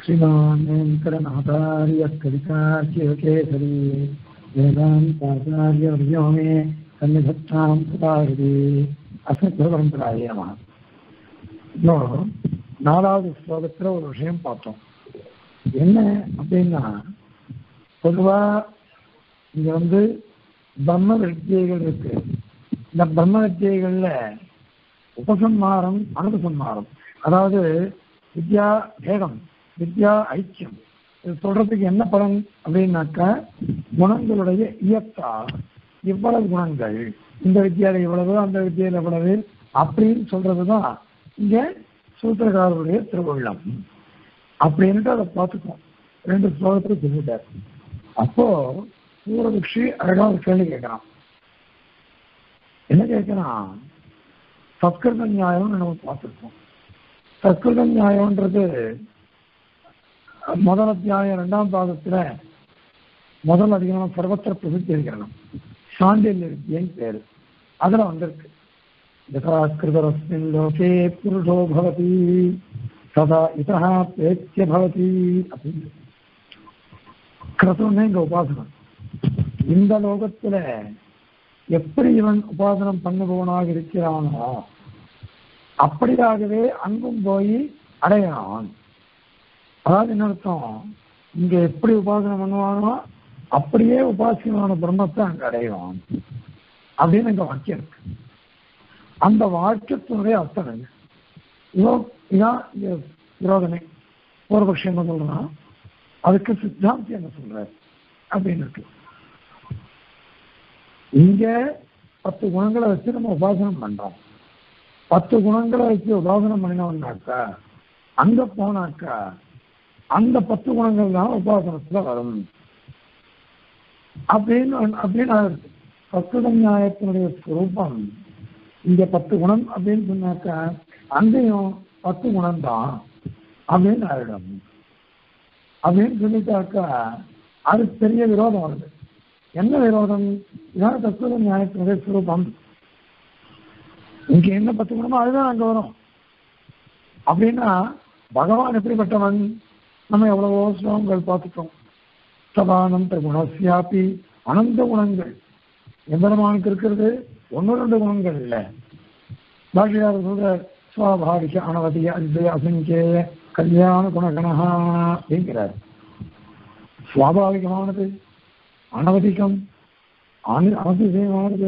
श्रीमान् वेङ्कटनाथार्य कवितार्यकेसरी वेदान्ताचार्यवर्यो मे सन्निधत्तां सुताहृदि அஸ்மத்பரம்பராய நம இன்னும் நாலாவது ஸ்லோகத்துல ஒரு விஷயம் பார்த்தோம் என்ன அப்படின்னா பொதுவா இங்க வந்து பிரம்ம வித்தியைகள் இருக்கு இந்த பிரம்ம வித்தியைகள்ல உபசம்மாரம் அனுபசம்மாரம் அதாவது வித்யா பேதம் வித்யா ஐக்கியம் இது சொல்றதுக்கு என்ன பலன் அப்படின்னாக்கா குணங்களுடைய இயக்கா இவ்வளவு குணங்கள் இந்த வித்தியால இவ்வளவு அந்த வித்தியால இவ்வளவு அப்படின்னு சொல்றதுதான் இங்க சூத்திரக்காரருடைய திருவுள்ளம் அப்படின்ட்டு அதை பார்த்துக்கோம் ரெண்டு ஸ்லோகத்துல சொல்லிட்டார் அப்போ சூரபக்ஷி அழகா ஒரு கேள்வி கேட்கிறான் என்ன கேட்கிறான் சத்கிருத நியாயம்னு நம்ம பார்த்துருக்கோம் சத்கிருத நியாயம்ன்றது முதல் அத்தியாயம் இரண்டாம் பாகத்துல முதல் அதிகமான சர்வத்திர பிரசித்தி இருக்கிறோம் சாண்டில்ய வித்தியன் பேரு அதுல வந்திருக்கு யதாஸ்கிருதரஸ்மின் லோகே புருஷோ பவதி சதா இதா பேத்திய பவதி அப்படின்னு கிரதுன்னு இங்க உபாசனம் இந்த லோகத்துல எப்படி இவன் உபாசனம் பண்ணுபவனாக இருக்கிறானோ அப்படியாகவே அங்கும் போய் அடையறான் அதாவது என்ன அர்த்தம் இங்க எப்படி உபாசனம் பண்ணுவானோ அப்படியே உபாசியமான பிரம்மத்தை அங்க அடைவான் அப்படின்னு இங்க வாக்கியம் இருக்கு அந்த வாக்கியத்தினுடைய அர்த்தம் என்ன இதோ இதான் இங்க விரோதனை பூர்வபக்ஷம் என்ன சொல்றான் அதுக்கு சித்தாந்தி என்ன சொல்றாரு அப்படின்னு இருக்கு இங்க பத்து குணங்களை வச்சு நம்ம உபாசனம் பண்றோம் பத்து குணங்களை வச்சு உபாசனம் பண்ணினோம்னாக்கா அங்க போனாக்கா அந்த பத்து குணங்கள் தான் உபாசனத்துல வரும் அப்படின்னு அப்படின்னு இருக்கு சத்துட நியாயத்தினுடைய சுரூபம் இங்க பத்து குணம் அப்படின்னு சொன்னாக்கா அங்கேயும் பத்து குணம் தான் அப்படின்னு ஆயிடும் அப்படின்னு சொல்லிட்டாக்கா அது பெரிய விரோதம் வருது என்ன விரோதம் இதான் தத்துவ நியாயத்தினுடைய சுரூபம் இங்க என்ன பத்து குணமோ அதுதான் அங்க வரும் அப்படின்னா பகவான் எப்படிப்பட்டவன் நம்ம எவ்வளவோ ஸ்லோகங்கள் பார்த்துட்டோம் சதானந்த குணசியாப்பி அனந்த குணங்கள் எம்பெருமானுக்கு இருக்கிறது ஒன்று ரெண்டு குணங்கள் இல்லை பாஷியார் சொல்ற சுவாபாவிக அனவதிய அத்வய அசங்கேய கல்யாண குணகணஹா அப்படிங்கிறார் சுவாபாவிகமானது அனவதிகம் அனு அனதிசயமானது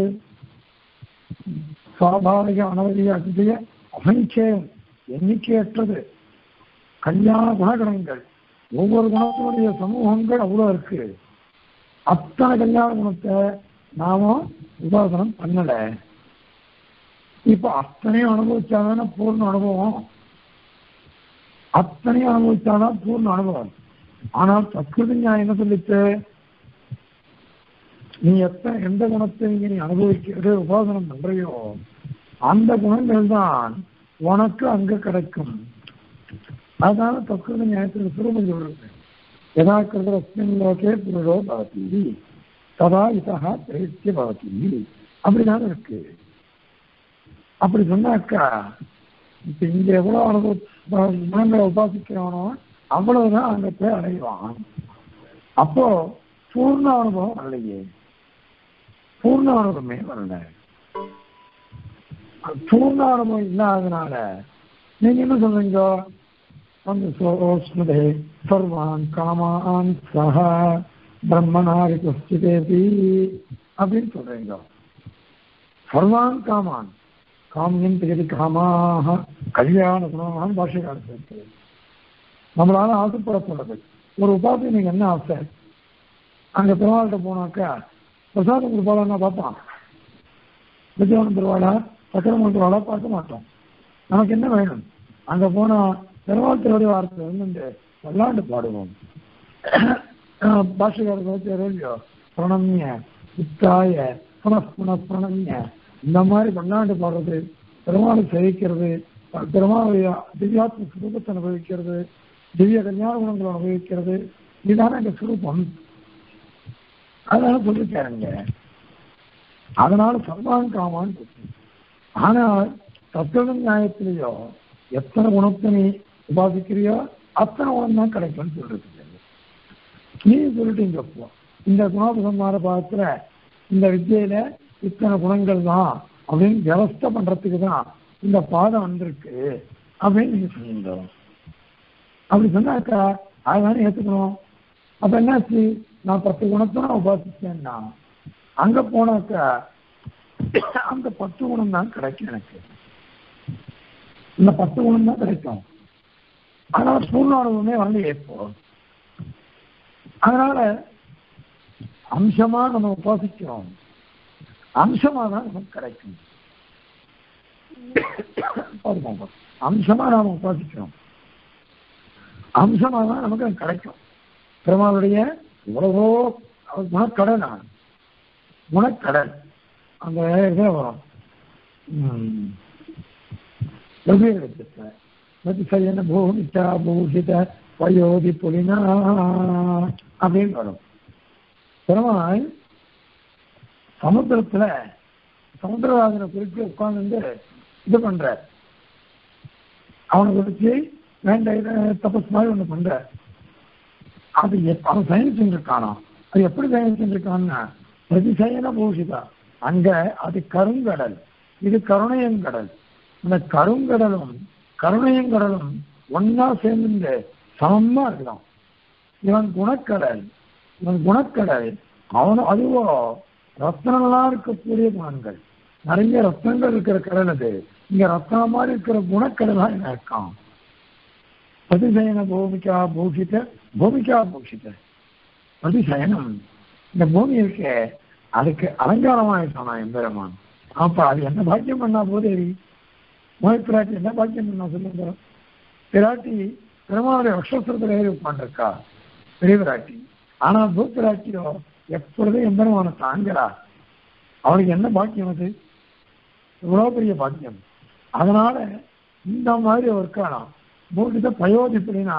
சுவாபாவிக அனவதிய அத்வய அசங்கேயம் எண்ணிக்கையற்றது கல்யாண குணகணங்கள் ஒவ்வொரு குணத்தினுடைய சமூகங்கள் அவ்வளோ இருக்கு அத்தனை கல்யாண குணத்தை நாம உபாசனம் பண்ணல இப்ப அத்தனையும் அனுபவிச்சாதான பூர்ண அனுபவம் அத்தனையும் அனுபவிச்சாதான் பூர்ண அனுபவம் ஆனால் சத்கிருத ஞானம் என்ன சொல்லிச்சு நீ எத்தனை எந்த குணத்தை நீங்க நீ அனுபவிக்கிறது உபாசனம் பண்றியோ அந்த குணங்கள் தான் உனக்கு அங்க கிடைக்கும் அதனால தற்கொலை நியாயத்தில் சுரூபம் சொல்றது யதா கிருத அஸ்மின் லோகே புருஷோ பவதி ததா இதா பிரேத்திய பவதி அப்படிதான் இருக்கு அப்படி சொன்னாக்கா இப்ப இங்க எவ்வளவு அனுபவ குணங்களை உபாசிக்கிறவனோ அவ்வளவுதான் அங்க போய் அடைவான் அப்போ பூர்ண அனுபவம் வரலையே பூர்ண அனுபவமே வரல பூர்ண அனுபவம் இல்லாதனால நீங்க என்ன சொல்றீங்க வந்து சோஸ்மதே சர்வான் காமான் சஹா பிரம்மனாரி குஸ்திதேபி அப்படின்னு சொல்றீங்க சர்வான் காமான் காமியம் திகதி காமாக கல்யாண குணமான பாஷைக்காரத்து நம்மளால ஆசைப்பட சொல்றது ஒரு உபாதி நீங்க என்ன ஆசை அங்க பெருமாள்கிட்ட போனாக்கா பிரசாதம் கொடுப்பாளா பார்ப்பான் விஜயவனம் பெருவாளா சக்கரமன் பெருவாளா பார்க்க மாட்டோம் நமக்கு என்ன வேணும் அங்க போனா பெருமாள் திருவடி வார்த்தை வந்து விளையாண்டு பாடுவோம் பாஷகாரோ பிரணம்ய உத்தாய புனப்புன பிரணம்ய இந்த மாதிரி பன்னாண்டு பாடுறது பெருமாளை சேவிக்கிறது பெருமாளுடைய திவ்யாத்ம சுரூபத்தை அனுபவிக்கிறது திவ்ய கல்யாண குணங்களை அனுபவிக்கிறது இதுதானே எங்க சுரூபம் அதனால சொல்லிருக்காருங்க அதனால சர்வான் காமான்னு ஆனால் தத்துவ நியாயத்திலேயோ எத்தனை குணத்தை நீ உபாசிக்கிறியோ அத்தனை குணம் தான் கிடைக்கும்னு சொல்றது நீ சொல்லிட்டீங்க இப்போ இந்த குணோபசம்மார பாகத்துல இந்த வித்தியில இத்தனை குணங்கள் தான் அப்படின்னு வியவஸ்தை பண்றதுக்கு தான் இந்த பாதம் வந்திருக்கு அப்படின்னு நீங்க சொன்னீங்க அப்படி சொன்னாக்கா அதுதானே ஏத்துக்கணும் அப்ப என்னாச்சு நான் பத்து குணத்தை நான் உபாசிச்சேன்னா அங்க போனாக்கா அந்த பத்து குணம் தான் கிடைக்கும் எனக்கு இந்த பத்து குணம் தான் கிடைக்கும் அதனால பூர்ணானுபவமே வந்து இப்போ அதனால அம்சமா நம்ம உபாசிக்கிறோம் அம்சமா தான் நமக்கு கிடைக்கும் பாருங்க, அம்சமா நாம உபாசிக்கிறோம் அம்சமா தான் நமக்கு அது கிடைக்கும் பெருமாளுடைய எவ்வளவோ அவர் குணக்கடல் நான் குணக்கடல் அந்த இதே வரும் உம், வெவ்வேறு மதிசயன பூமிச்சா பூஷித வயோதி புலினா அப்படின்னு வரும் பெருமாள் சமுத்திரத்துல சமுத்திரவாதனை குறித்து உட்கார்ந்து இது பண்ற அவனை குறிச்சு வேண்ட இத தபஸ் மாதிரி ஒண்ணு பண்ற அது எப்- அவன் சயனிச்சுட்டு இருக்கானா அது எப்படி சயனிச்சுட்டு இருக்கான்னா பிரதிசயன பூஷிதா அங்க அது கருங்கடல் இது கருணையங்கடல் இந்த கருங்கடலும் கருணையங்கடலும் ஒன்னா சேர்ந்து சமமா இருக்கலாம் இவன் குணக்கடல் இவன் குணக்கடல் அவனும் அதுவோ ரத்னங்களா இருக்கக்கூடிய குணங்கள் நிறைய ரத்னங்கள் இருக்கிற கடல் அது இங்க ரத்னம் மாதிரி இருக்கிற குணக்கடலா என்ன இருக்கான் பிரதிசயன பூமிக்கா பூஷித பூமிக்கா பூஷித பிரதிசயனம் இந்த பூமி இருக்கே அதுக்கு அலங்காரமா இருக்கானா எம்பெருமான் அப்ப அது என்ன பாக்கியம் பண்ணா போதேவி மோய் பிராட்டி என்ன பாக்கியம் பண்ணா சொல்லுங்க பிராட்டி பெருமாளுடைய அக்ஷத்திரத்தில் ஏறி உட்காந்துருக்கா பெரிய பிராட்டி ஆனா பூப்பிராட்டியோ எப்பொழுதும் எம்பெருமான தாங்கிறா அவளுக்கு என்ன பாக்கியம் அது இவ்வளவு பெரிய பாக்கியம் அதனால இந்த மாதிரி ஒரு காலம் பூக்கிட்ட பயோதிப்படினா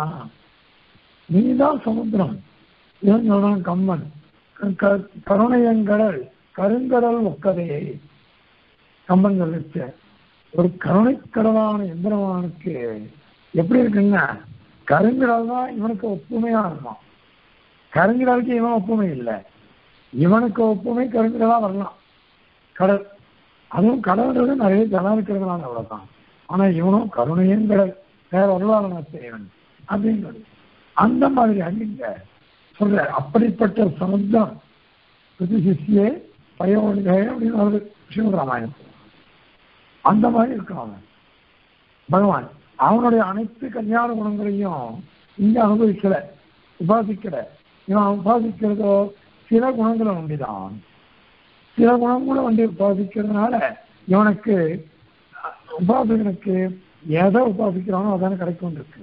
நீதான் சமுத்திரம் இவன் சொல்றான் கம்மன் க- க- கருணையங்கடல் கருங்கடல் ஒக்கதே கம்பன் சொல்லிச்ச ஒரு கருணைக்கடலான எந்திரவானுக்கு எப்படி இருக்குன்னா கருங்கடல் தான் இவனுக்கு ஒப்புமையா இருக்கும் கருங்கடலுக்கு இவன் ஒப்புமை இல்லை இவனுக்கு ஒப்புமை கருங்கடலா வரலாம் கடல் அதுவும் கடல்ன்றது நிறைய ஜலம் இருக்கிறதுனால அவ்வளவுதான் ஆனா இவனும் கருணையும் கடல் வேற வரலாறு செய்வன் அப்படின்றது அந்த மாதிரி அங்கிங்க சொல்ற அப்படிப்பட்ட சமுத்திரம் பிரதிசிஷ்யே பயோனிகை அப்படின்னு வருது ஸ்ரீமத் அந்த மாதிரி இருக்கான் அவன் பகவான் அவனுடைய அனைத்து கல்யாண குணங்களையும் இங்க அனுபவிக்கல உபாசிக்கல இவன் உபாசிக்கிறதோ சில குணங்களை உண்டுதான் சில குணங்களை வண்டி உபாசிக்கிறதுனால இவனுக்கு அஹ், உபாசகனுக்கு எதை உபாசிக்கிறானோ அதானே கிடைக்கும் இருக்கு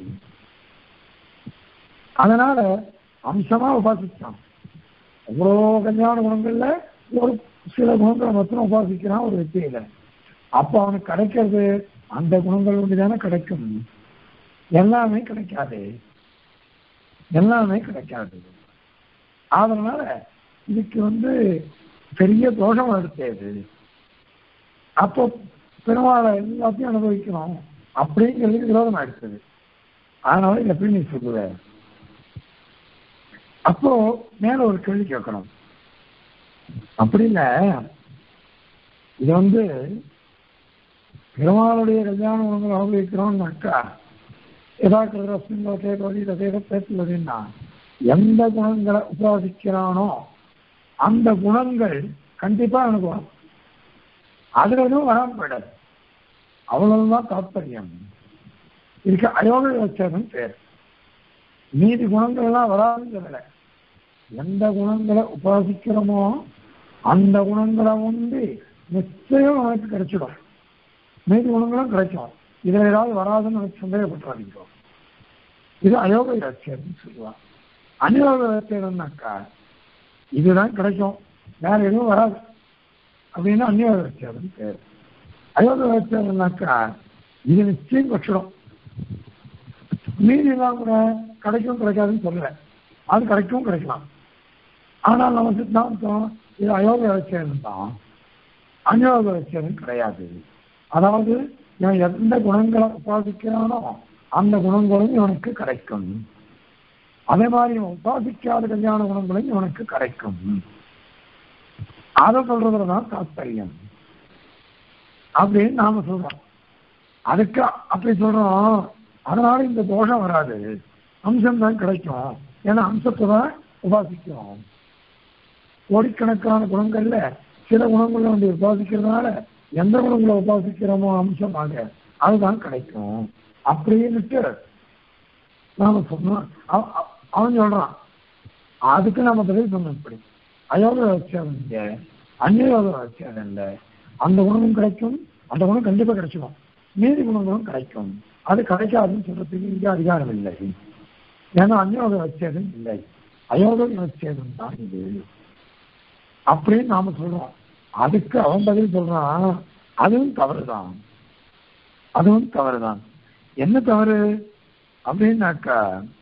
அதனால அம்சமா உபாசிச்சான் அவ்வளோ கல்யாண குணங்கள்ல ஒரு சில குணங்களை மாத்திரம் உபாசிக்கிறான் ஒரு வெற்றியில அப்போ அவனுக்கு கிடைக்கிறது அந்த குணங்கள் ஒன்றுதானே கிடைக்கும் எல்லாமே கிடைக்காது எல்லாமே கிடைக்காது அதனால இதுக்கு வந்து பெரிய தோஷம் எடுத்தது அப்போ பெருமாளை எல்லாத்தையும் அனுபவிக்கணும் அப்படிங்கிறது விரோதம் ஆயிடுச்சது அதனால இதை எப்படி நீ சொல்லுவ அப்போ மேல ஒரு கேள்வி கேட்கணும் அப்படி இல்ல இது வந்து பெருமாளுடைய கல்யாண குணங்களை அனுபவிக்கிறோம்னாக்கா ஏதாவது ரசங்களோ கேட்கறது இதை பேசுவதுன்னா எந்த குணங்களை உபாசிக்கிறானோ அந்த குணங்கள் கண்டிப்பா எனக்கு வரும் அதுல எதுவும் வராம போயிடாது அவ்வளவுதான் தாத்பரியம் இதுக்கு அயோக வச்சதுன்னு பேர் மீதி குணங்கள் எல்லாம் வராதுன்னு சொல்லல எந்த குணங்களை உபாசிக்கிறோமோ அந்த குணங்களை வந்து நிச்சயம் நமக்கு கிடைச்சிடும் மீதி குணங்களும் கிடைக்கும் இதுல ஏதாவது வராதுன்னு எனக்கு சந்தேகப்பட்டுறாதீங்க இது அயோக இலட்சியம்னு சொல்லுவான் அநியோக இலட்சியம்னாக்கா இதுதான் கிடைக்கும் வேற எதுவும் வராது அப்படின்னா அந்நியோக இலட்சியம் பேர் அயோக இலட்சியம்னாக்கா இது நிச்சயம் கட்சிடும் மீதி எல்லாம் கூட கிடைக்கும் கிடைக்காதுன்னு சொல்லல அது கிடைக்கும் கிடைக்கலாம் ஆனால் நம்ம சித்தாந்தம் இது அயோக இலட்சியம் தான் அநியோக இலட்சியம் கிடையாது அதாவது இவன் எந்த குணங்களை உபாதிக்கிறானோ அந்த குணங்களும் இவனுக்கு கிடைக்கும் அதே மாதிரி இவன் உபாசிக்காத கல்யாண குணங்களும் இவனுக்கு கிடைக்கும் அதை சொல்றதுலதான் தாத்பரியம் அப்படின்னு நாம சொல்றோம் அதுக்கு அப்படி சொல்றோம் அதனால இந்த தோஷம் வராது அம்சம் தான் கிடைக்கும் ஏன்னா அம்சத்தை தான் உபாசிக்கிறோம் கோடிக்கணக்கான குணங்கள்ல சில குணங்களை வந்து உபாசிக்கிறதுனால எந்த குணங்களை உபாசிக்கிறோமோ அம்சமாக அதுதான் கிடைக்கும் அப்படின்னுட்டு நாம சொன்னோம் அவ- அவ- அவன் சொல்றான் அதுக்கு நாம பதில் சொன்னோம் இப்படி அயோக வச்சேதம் இல்லை அந்நியோக வச்சேதம் இல்லை அந்த குணமும் கிடைக்கும் அந்த குணம் கண்டிப்பா கிடைச்சிடும் மீதி குணங்களும் கிடைக்கும் அது கிடைக்காதுன்னு சொல்றதுக்கு இங்க அதிகாரம் இல்லை ஏன்னா அந்யோக வச்சேதம் இல்லை அயோக வச்சேதம் தான் இது அப்படின்னு நாம சொல்றோம் அதுக்கு அவன் பதில் சொல்றான் அதுவும் தவறுதான் அதுவும் தவறுதான் என்ன தவறு அப்படின்னாக்கா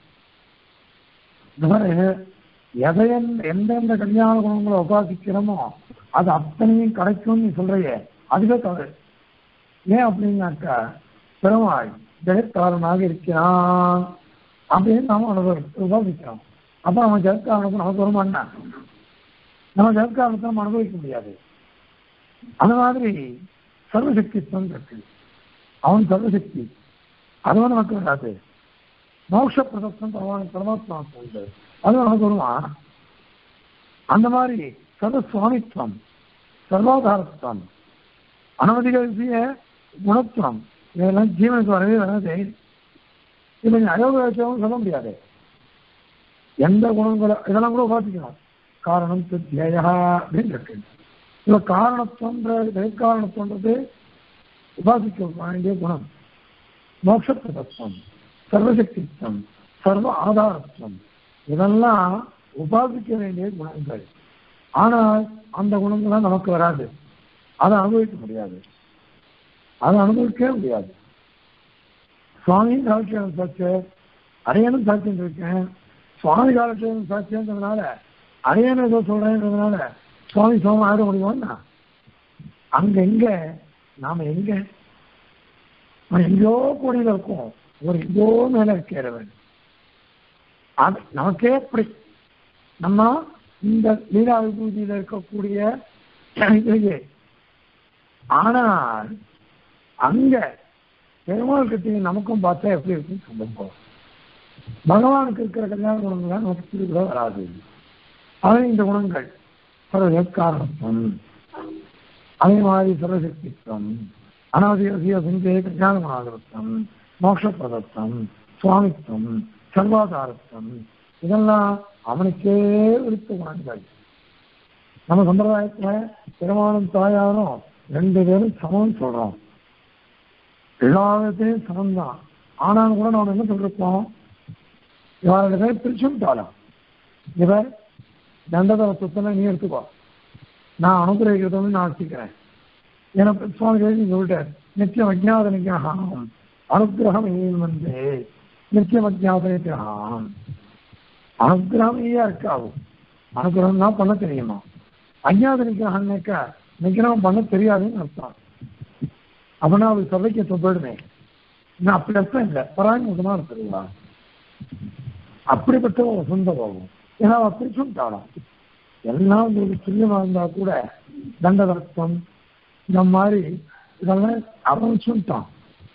இந்த மாதிரி எதை எந்தெந்த கல்யாண குணங்களை உபாசிக்கிறோமோ அது அத்தனையும் கிடைக்கும்னு நீ சொல்றியே அதுவே தவறு ஏன் அப்படின்னாக்கா பெருமாள் ஜெகத்காரனாக இருக்கிறான் அப்படின்னு நாம அனுபவி உபாசிக்கிறோம் அப்ப நம்ம ஜெகத்காரனுக்கு நமக்கு வருமானா நம்ம ஜெகத்காரனத்தை நம்ம அனுபவிக்க முடியாது அந்த மாதிரி சர்வசக்தித்துவம் இருக்கு அவன் சர்வசக்தி அதுவும் நமக்கு வராது மோட்ச பிரதத்தம் பகவான் பரமாத்மாவுக்கு உண்டு அது நமக்கு வருவான் அந்த மாதிரி சர்வ சுவாமித்துவம் சர்வாதாரத்துவம் அனவதிகசிய குணத்துவம் இதெல்லாம் ஜீவனுக்கு வரவே வராது இப்ப நீ அயோக வச்சவங்க சொல்ல முடியாது எந்த குணங்களோ இதெல்லாம் கூட உபாசிக்கணும் காரணம் தியயா அப்படின்னு இருக்கு இல்ல காரணத்துவன்ற காரணத்துவன்றது உபாசிக்க வேண்டிய குணம் மோட்சப்பிரதத்துவம் சர்வசக்தித்துவம் சர்வ ஆதாரத்துவம் இதெல்லாம் உபாசிக்க வேண்டிய குணங்கள் ஆனால் அந்த குணங்கள்லாம் நமக்கு வராது அதை அனுபவிக்க முடியாது அதை அனுபவிக்கவே முடியாது சுவாமியும் காலட்சேபம் சாட்சி அரையனும் சாட்சியம் இருக்கேன் சுவாமி காலட்சேபம் சாட்சியன்றதுனால அரையனும் ஏதோ சொல்றேன்றதுனால சுவாமி சுவாமி ஆட முடியுமான்னா அங்க எங்க நாம எங்க நம்ம எங்கேயோ கூடியில இருக்கோம் ஒரு எங்கோ மேல இருக்கிறவன் அது நமக்கே அப்படி நம்ம இந்த லீலா விபூதியில இருக்கக்கூடிய இதுலயே ஆனால் அங்க பெருமாள் கிட்ட நமக்கும் பார்த்தா எப்படி இருக்குன்னு சொல்லுங்க பகவானுக்கு இருக்கிற கல்யாண குணங்கள் நமக்கு திருவிழா வராது அது இந்த குணங்கள் சர்வகாரணத்துவம் அதே மாதிரி சர்வசக்தித்துவம் அனாதிய சிந்தே கல்யாண குணாதிருத்தம் மோட்சப்பிரதத்தம் சுவாமித்துவம் சர்வாதாரத்துவம் இதெல்லாம் அவனுக்கே விருத்த குணங்கள் நம்ம சம்பிரதாயத்துல பெருமானும் தாயாரும் ரெண்டு பேரும் சமம் சொல்றோம் எல்லா விதத்திலையும் சமம் தான் ஆனாலும் கூட நம்ம என்ன சொல்லிருப்போம் இவரோட பேர் பிரிச்சுட்டாலாம் இவர் தண்டதர சொத்தனை நீ எடுத்துக்கோ நான் அனுகிரகிக்கிறத நான் வச்சுக்கிறேன் எனக்கு சுவாமி கேள்வி சொல்லிட்டார் நித்தியம் அஜ்ஞாத நிகிரகம் அனுகிரகம் வந்து நித்தியம் அஜ்ஞாத நிகிரகம் அனுகிரகம் ஈயா இருக்காவும் அனுகிரகம் தான் பண்ண தெரியுமா அஜ்ஞாத நிகிரகம்னாக்கா நிகிரகம் பண்ண தெரியாதுன்னு அர்த்தம் அப்படின்னா அது சபைக்கு போயிடுமே நான் அப்படி அர்த்தம் இல்லை பராயமுகமா இருக்குதுங்களா அப்படிப்பட்ட ஒரு சொந்த போகும் ஏன்னா அவன் பிரிச்சுட்டாளாம் எல்லாம் உங்களுக்கு துல்லியமா இருந்தா கூட தண்டதர்த்தம் இந்த மாதிரி இதெல்லாம் அவன் சொல்லிட்டான்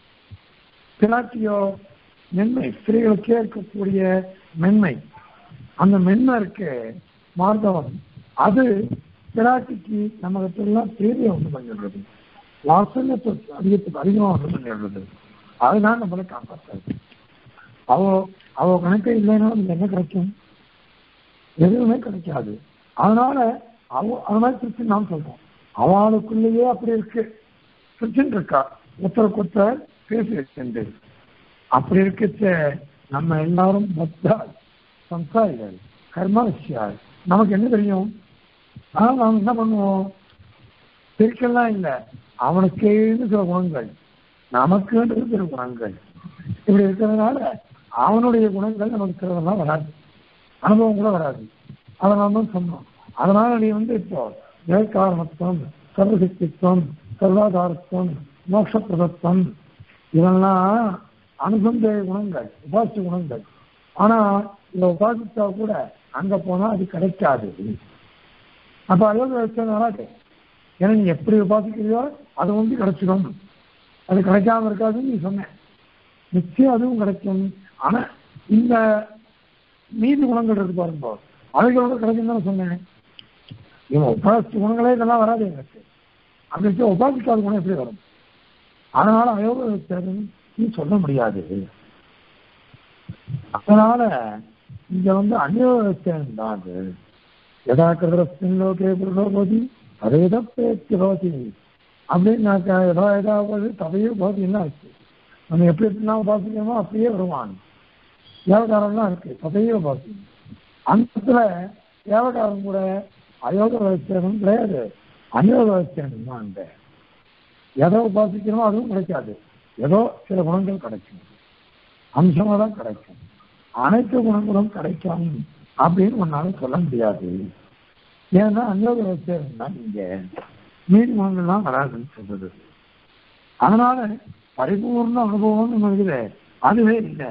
பிளாட்டியோ மென்மை ஸ்திரீகளுக்கே இருக்கக்கூடிய மென்மை அந்த மென்மை இருக்கு மார்தவம் அது பிராட்டிக்கு நம்ம கிட்ட எல்லாம் தேவையை ஒன்று பண்ணிடுறது வாசனத்தை அதிகத்துக்கு அதிகமாக ஒன்று பண்ணிடுறது அதுதான் நம்மளை காப்பாற்றாது அவ அவ கணக்கு இல்லைன்னா நமக்கு என்ன கிடைக்கும் எதுவுமே கிடைக்காது அதனால அவ அது மாதிரி பிரச்சனை நாம் சொல்றோம் அவளுக்குள்ளேயே அப்படி இருக்கு பிரச்சனை இருக்கா ஒருத்தருக்கு ஒருத்தர் பேசி வச்சிருந்து அப்படி இருக்கச்ச நம்ம எல்லாரும் மொத்தால் சம்சாரிகள் கர்மவசியால் நமக்கு என்ன தெரியும் ஆனா நாம் என்ன பண்ணுவோம் பிரிக்கலாம் இல்லை அவனுக்கேன்னு சில குணங்கள் நமக்குன்றது சில குணங்கள் இப்படி இருக்கிறதுனால அவனுடைய குணங்கள் நமக்கு சிலதெல்லாம் வராது அனுபவம் கூட வராது அதை நாம் தான் சொன்னோம் அதனால நீ வந்து இப்போ ஜெயக்காரணத்துவம் சர்வசக்தித்துவம் சர்வாதாரத்துவம் மோட்சப்பிரதத்துவம் இதெல்லாம் அனுசந்தேக குணங்கள் உபாசிய குணங்கள் ஆனா இந்த உபாசித்தா கூட அங்க போனா அது கிடைக்காது அப்ப அயோக வச்சது வராது ஏன்னா நீ எப்படி உபாசிக்கிறியோ அது வந்து கிடைச்சிடும் அது கிடைக்காம இருக்காதுன்னு நீ சொன்ன நிச்சயம் அதுவும் கிடைக்கும் ஆனா இந்த நீதி குணங்கள் இருக்கு பாருங்க அவைகளோட கிடைக்கும் தானே சொன்னேன் இவன் உபாசிச்ச குணங்களே இதெல்லாம் வராது எனக்கு அப்படி வச்சு உபாசிக்காத குணம் எப்படி வரும் அதனால அயோக வச்சதுன்னு நீ சொல்ல முடியாது அதனால இங்க வந்து அநியோக வச்சேன் தான் அது யதா கிருதரஸ்மின் லோகே புருடோபதி அதேத பிரேத்தி பவதி அப்படின்னாக்கா எதா ஏதாவது தவையோ பவதி என்ன ஆச்சு நம்ம எப்படி எப்படிலாம் உபாசிக்கிறோமோ அப்படியே வருவான் ஏவகாரம்லாம் இருக்கு ததையோ பவதி அந்த இடத்துல ஏவகாரம் கூட அயோக விவசாயம் கிடையாது அநியோக விவசாயம் தான் அங்க எதை உபாசிக்கிறோமோ அதுவும் கிடைக்காது ஏதோ சில குணங்கள் கிடைக்கும் அம்சமா தான் கிடைக்கும் அனைத்து குணங்களும் கிடைக்கும் அப்படின்னு ஒன்னால சொல்ல முடியாது ஏன்னா அநியோக விவசாயம் தான் இங்க மீன் குணங்கள்லாம் வராதுன்னு சொல்றது அதனால பரிபூர்ண அனுபவம் நம்ம இருக்குது அதுவே இல்லை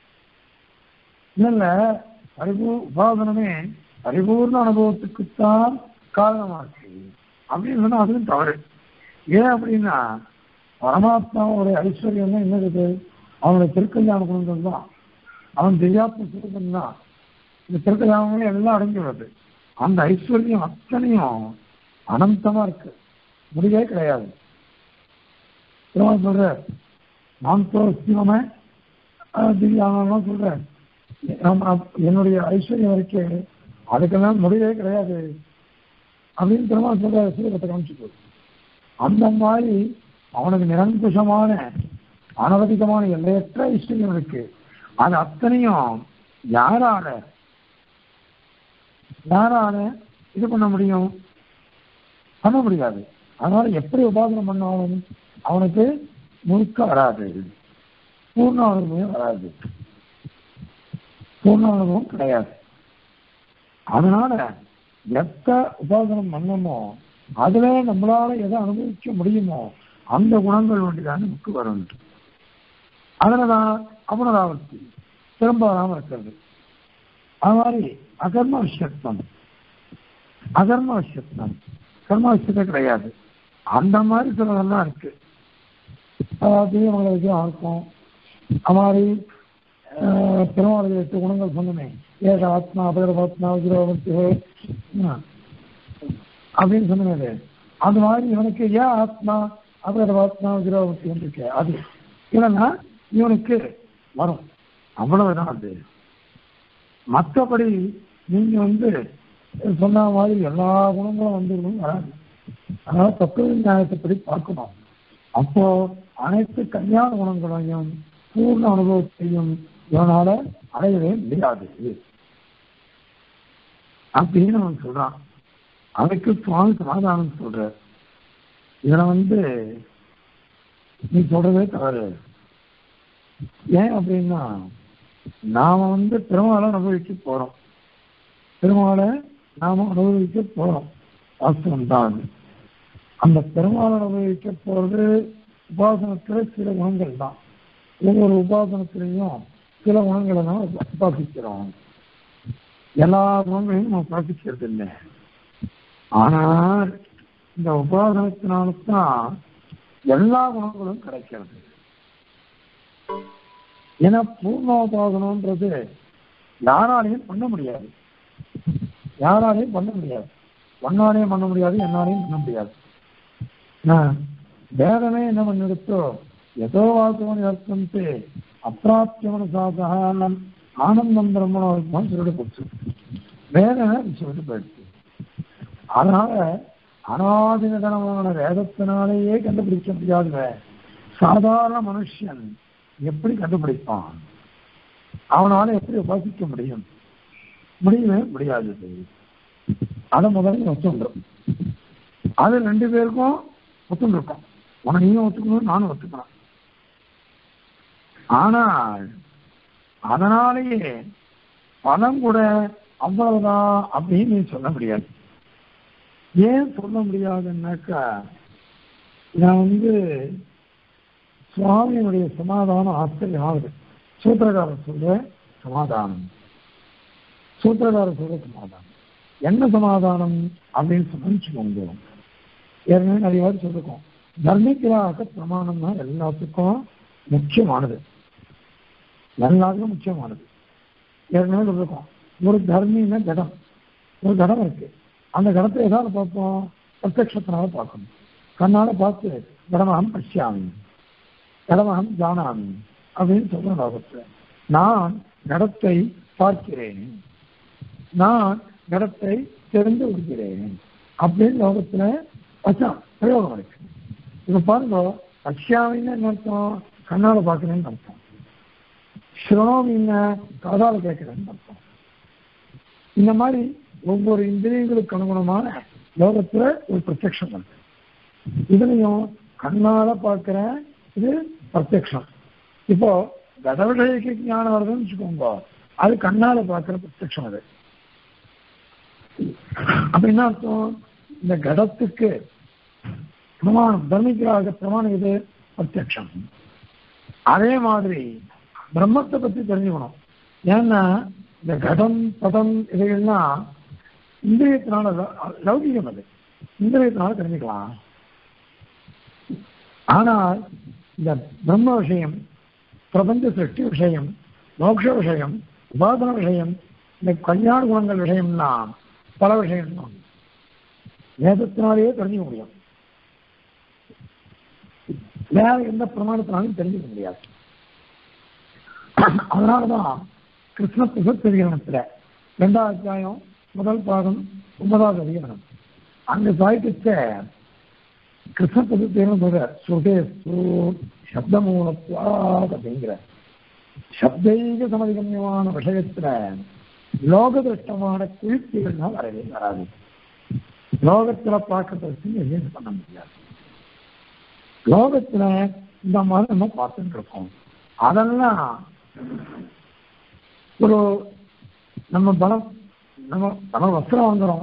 இல்ல பரிபூ உபாசனமே பரிபூர்ண அனுபவத்துக்குத்தான் காரணமாச்சு அப்படின்னு சொன்னா அதுவும் தவறு ஏன் அப்படின்னா பரமாத்மாவோட ஐஸ்வர்யம் தான் என்ன இருக்குது அவனுடைய திருக்கல்யாண குணங்கள் தான் அவன் திவ்யாத்ம சுரூபம் தான் இந்த திருக்கல்யாணங்களே எல்லாம் அடங்கி வருது அந்த ஐஸ்வர்யம் அத்தனையும் அனந்தமா இருக்கு முடிவே கிடையாது திரும்ப சொல்ற நான் தோசியம திவ்யானலாம் சொல்றேன் என்னுடைய ஐஸ்வர்யம் இருக்கு அதுக்கெல்லாம் முடிவே கிடையாது அப்படின்னு திரும்ப சொல்ற சூரியத்தை காமிச்சுக்கோ அந்த மாதிரி அவனுக்கு நிரங்குஷமான அனவதிகமான எல்லையற்ற ஐஸ்வர்யம் இருக்கு அது அத்தனையும் யாரால யாரால இது பண்ண முடியும் பண்ண முடியாது அதனால எப்படி உபாசனம் பண்ணாலும் அவனுக்கு முழுக்க வராது பூர்ண அனுபவம் வராது பூர்ண அனுபவம் கிடையாது அதனால எத்த உபாசனம் பண்ணமோ அதுல நம்மளால எதை அனுபவிக்க முடியுமோ அந்த குணங்கள் ஒன்றுதான் நமக்கு வரும் அதுலதான் அபுனராவர்த்தி திரும்ப வராம இருக்கிறது அது மாதிரி அகர்ம விஷயத்தம் அகர்ம விஷயத்தம் கர்ம விஷயத்தை கிடையாது அந்த மாதிரி சிலதெல்லாம் இருக்கு அதாவது அவங்களுக்கு இருக்கும் அது மாதிரி பெருமாளுடைய எட்டு குணங்கள் சொன்னமே ஏக ஆத்மா அபகரபாத்மா விரோபத்தி அப்படின்னு சொன்னது அது மாதிரி இவனுக்கு ஏன் ஆத்மா அபகரபாத்மா விரோபத்தி இருக்கு அது இல்லைன்னா இவனுக்கு வரும் அவ்வளவுதான் அது மற்றபடி நீங்க வந்து சொன்ன மாதிரி எல்லா குணங்களும் வந்துடும் வராது அதனால தத்துவ நியாயத்தைப்படி பார்க்கணும் அப்போ அனைத்து கல்யாண குணங்களையும் பூர்ண அனுபவத்தையும் இவனால அடையவே முடியாது அப்படின்னு அவன் சொல்றான் அதுக்கு சுவாமி சமாதானம் சொல்ற இதுல வந்து நீ சொல்றதே தவறு ஏன் அப்படின்னா நாம வந்து பெருமாளை அனுபவிக்க போறோம் பெருமாளை நாம அனுபவிக்க போறோம் வாஸ்தவம் தான் அது அந்த பெருமாளை அனுபவிக்க போறது உபாசனத்துல சில குணங்கள் தான் ஒவ்வொரு உபாசனத்திலையும் சில குணங்களை நம்ம உபாசிக்கிறோம் எல்லா குணங்களையும் நம்ம உபாசிக்கிறது இல்லை ஆனால் இந்த உபாசனத்தினால்தான் எல்லா குணங்களும் கிடைக்கிறது ஏன்னா பூர்ணோபாசனம்ன்றது யாராலையும் பண்ண முடியாது யாராலையும் பண்ண முடியாது ஒன்னாலையும் பண்ண முடியாது என்னாலையும் பண்ண முடியாது வேதமே என்ன பண்ணிடுத்தோ எதோ வாசவன் அர்த்தம் அப்பிராப்தியமன சாதா ஆனந்தம் பிரம்மணம் சொல்லிட்டு போச்சு வேதனை சொல்லிட்டு போயிடுச்சு அதனால அனாதினதனமான வேதத்தினாலேயே கண்டுபிடிக்க முடியாத சாதாரண மனுஷன் எப்படி கண்டுபிடிப்பான் அவனால எப்படி உபாசிக்க முடியும் முடியவே முடியாது அதை முதல்ல ஒத்துன்றோம் அது ரெண்டு பேருக்கும் ஒத்துண்டிருக்கோம் உன நீயும் ஒத்துக்கணும் நானும் ஒத்துக்கணும் ஆனால் அதனாலேயே பணம் கூட அவ்வளவுதான் அப்படின்னு நீ சொல்ல முடியாது ஏன் சொல்ல முடியாதுன்னாக்கா நான் வந்து சுவாமியினுடைய சமாதானம் ஆச்சரியமாகுது சூத்திரகாரர் சொல்ற சமாதானம் சூத்திரகாரர் சொல்ற சமாதானம் என்ன சமாதானம் அப்படின்னு சொன்னு ஏற்கனவே நிறைய வாட்டி சொல்லிருக்கோம் தர்மிகராக பிரமாணம் தான் எல்லாத்துக்கும் முக்கியமானது எல்லாத்துக்கும் முக்கியமானது ஏற்கனவே சொல்லிருக்கோம் ஒரு தர்மின்னா கடம் ஒரு கடம் இருக்கு அந்த கடத்தை ஏதாவது பார்ப்போம் பிரத்யக்ஷத்தினால பார்க்கணும் கண்ணால பார்த்து கடமகம் பசியாமி கடமகம் ஜானாமி அப்படின்னு சொல்ற லோகத்துல நான் கடத்தை பார்க்கிறேன் நான் கடத்தை தெரிந்து விடுகிறேன் அப்படின்னு லோகத்துல வச்சா பிரயோகம் இருக்கு இப்ப பாருங்க பசியாமின்னு என்ன அர்த்தம் கண்ணால பார்க்கிறேன்னு அர்த்தம் ஸ்ரோமின்னு காதால கேட்கிறேன்னு அர்த்தம் இந்த மாதிரி ஒவ்வொரு இந்திரியங்களுக்கு அனுகுணமான லோகத்துல ஒரு பிரத்யக்ஷம் இருக்கு இதுலயும் கண்ணால பார்க்கிற இது பிரத்யக்ஷம் இப்போ கடவுளுக்கு ஞானம் வருதுன்னு வச்சுக்கோங்க அது கண்ணால பார்க்கிற பிரத்யக்ஷம் அது அப்ப என்ன அர்த்தம் இந்த கடத்துக்கு பிரமாணம் தர்மிகராக பிரமாணம் இது பிரத்யக்ஷம் அதே மாதிரி பிரம்மத்தை பத்தி தெரிஞ்சுக்கணும் ஏன்னா இந்த கடம் பதம் இதையெல்லாம் இந்திரியத்தினால லௌ- லௌகிகம் அது இந்திரியத்தினால தெரிஞ்சுக்கலாம் ஆனால் இந்த பிரம்ம விஷயம் பிரபஞ்ச சிருஷ்டி விஷயம் மோட்ச விஷயம் உபாதன விஷயம் இந்த கல்யாண குணங்கள் விஷயம்னா பல விஷயம் தான் வேதத்தினாலேயே தெரிஞ்சுக்க முடியும் வேற எந்த பிரமாணத்தினாலும் தெரிஞ்சுக்க முடியாது அதனாலதான் கிருஷ்ண பிரசத்திகரணத்துல ரெண்டாவது அத்தியாயம் முதல் பாகம் ஒன்பதாவது அதிகரணம் அங்க சாய்க்கிச்ச கிருஷ்ண பிரசத்திகரணம் சொல்ற சுகே சப்தமூலத்வாத் அப்படிங்கிற சப்தைக சமதிகமியமான விஷயத்துல லோக திருஷ்டமான குளிர்ச்சிகள்னா வரவே வராது லோகத்துல பார்க்கறதுக்கு எதுவும் பண்ண முடியாது லோகத்துல இந்த மாதிரி நம்ம பார்த்துட்டு இருக்கோம் அதெல்லாம் ஒரு நம்ம பலம் நம்ம நம்ம வஸ்திரம் வாங்குறோம்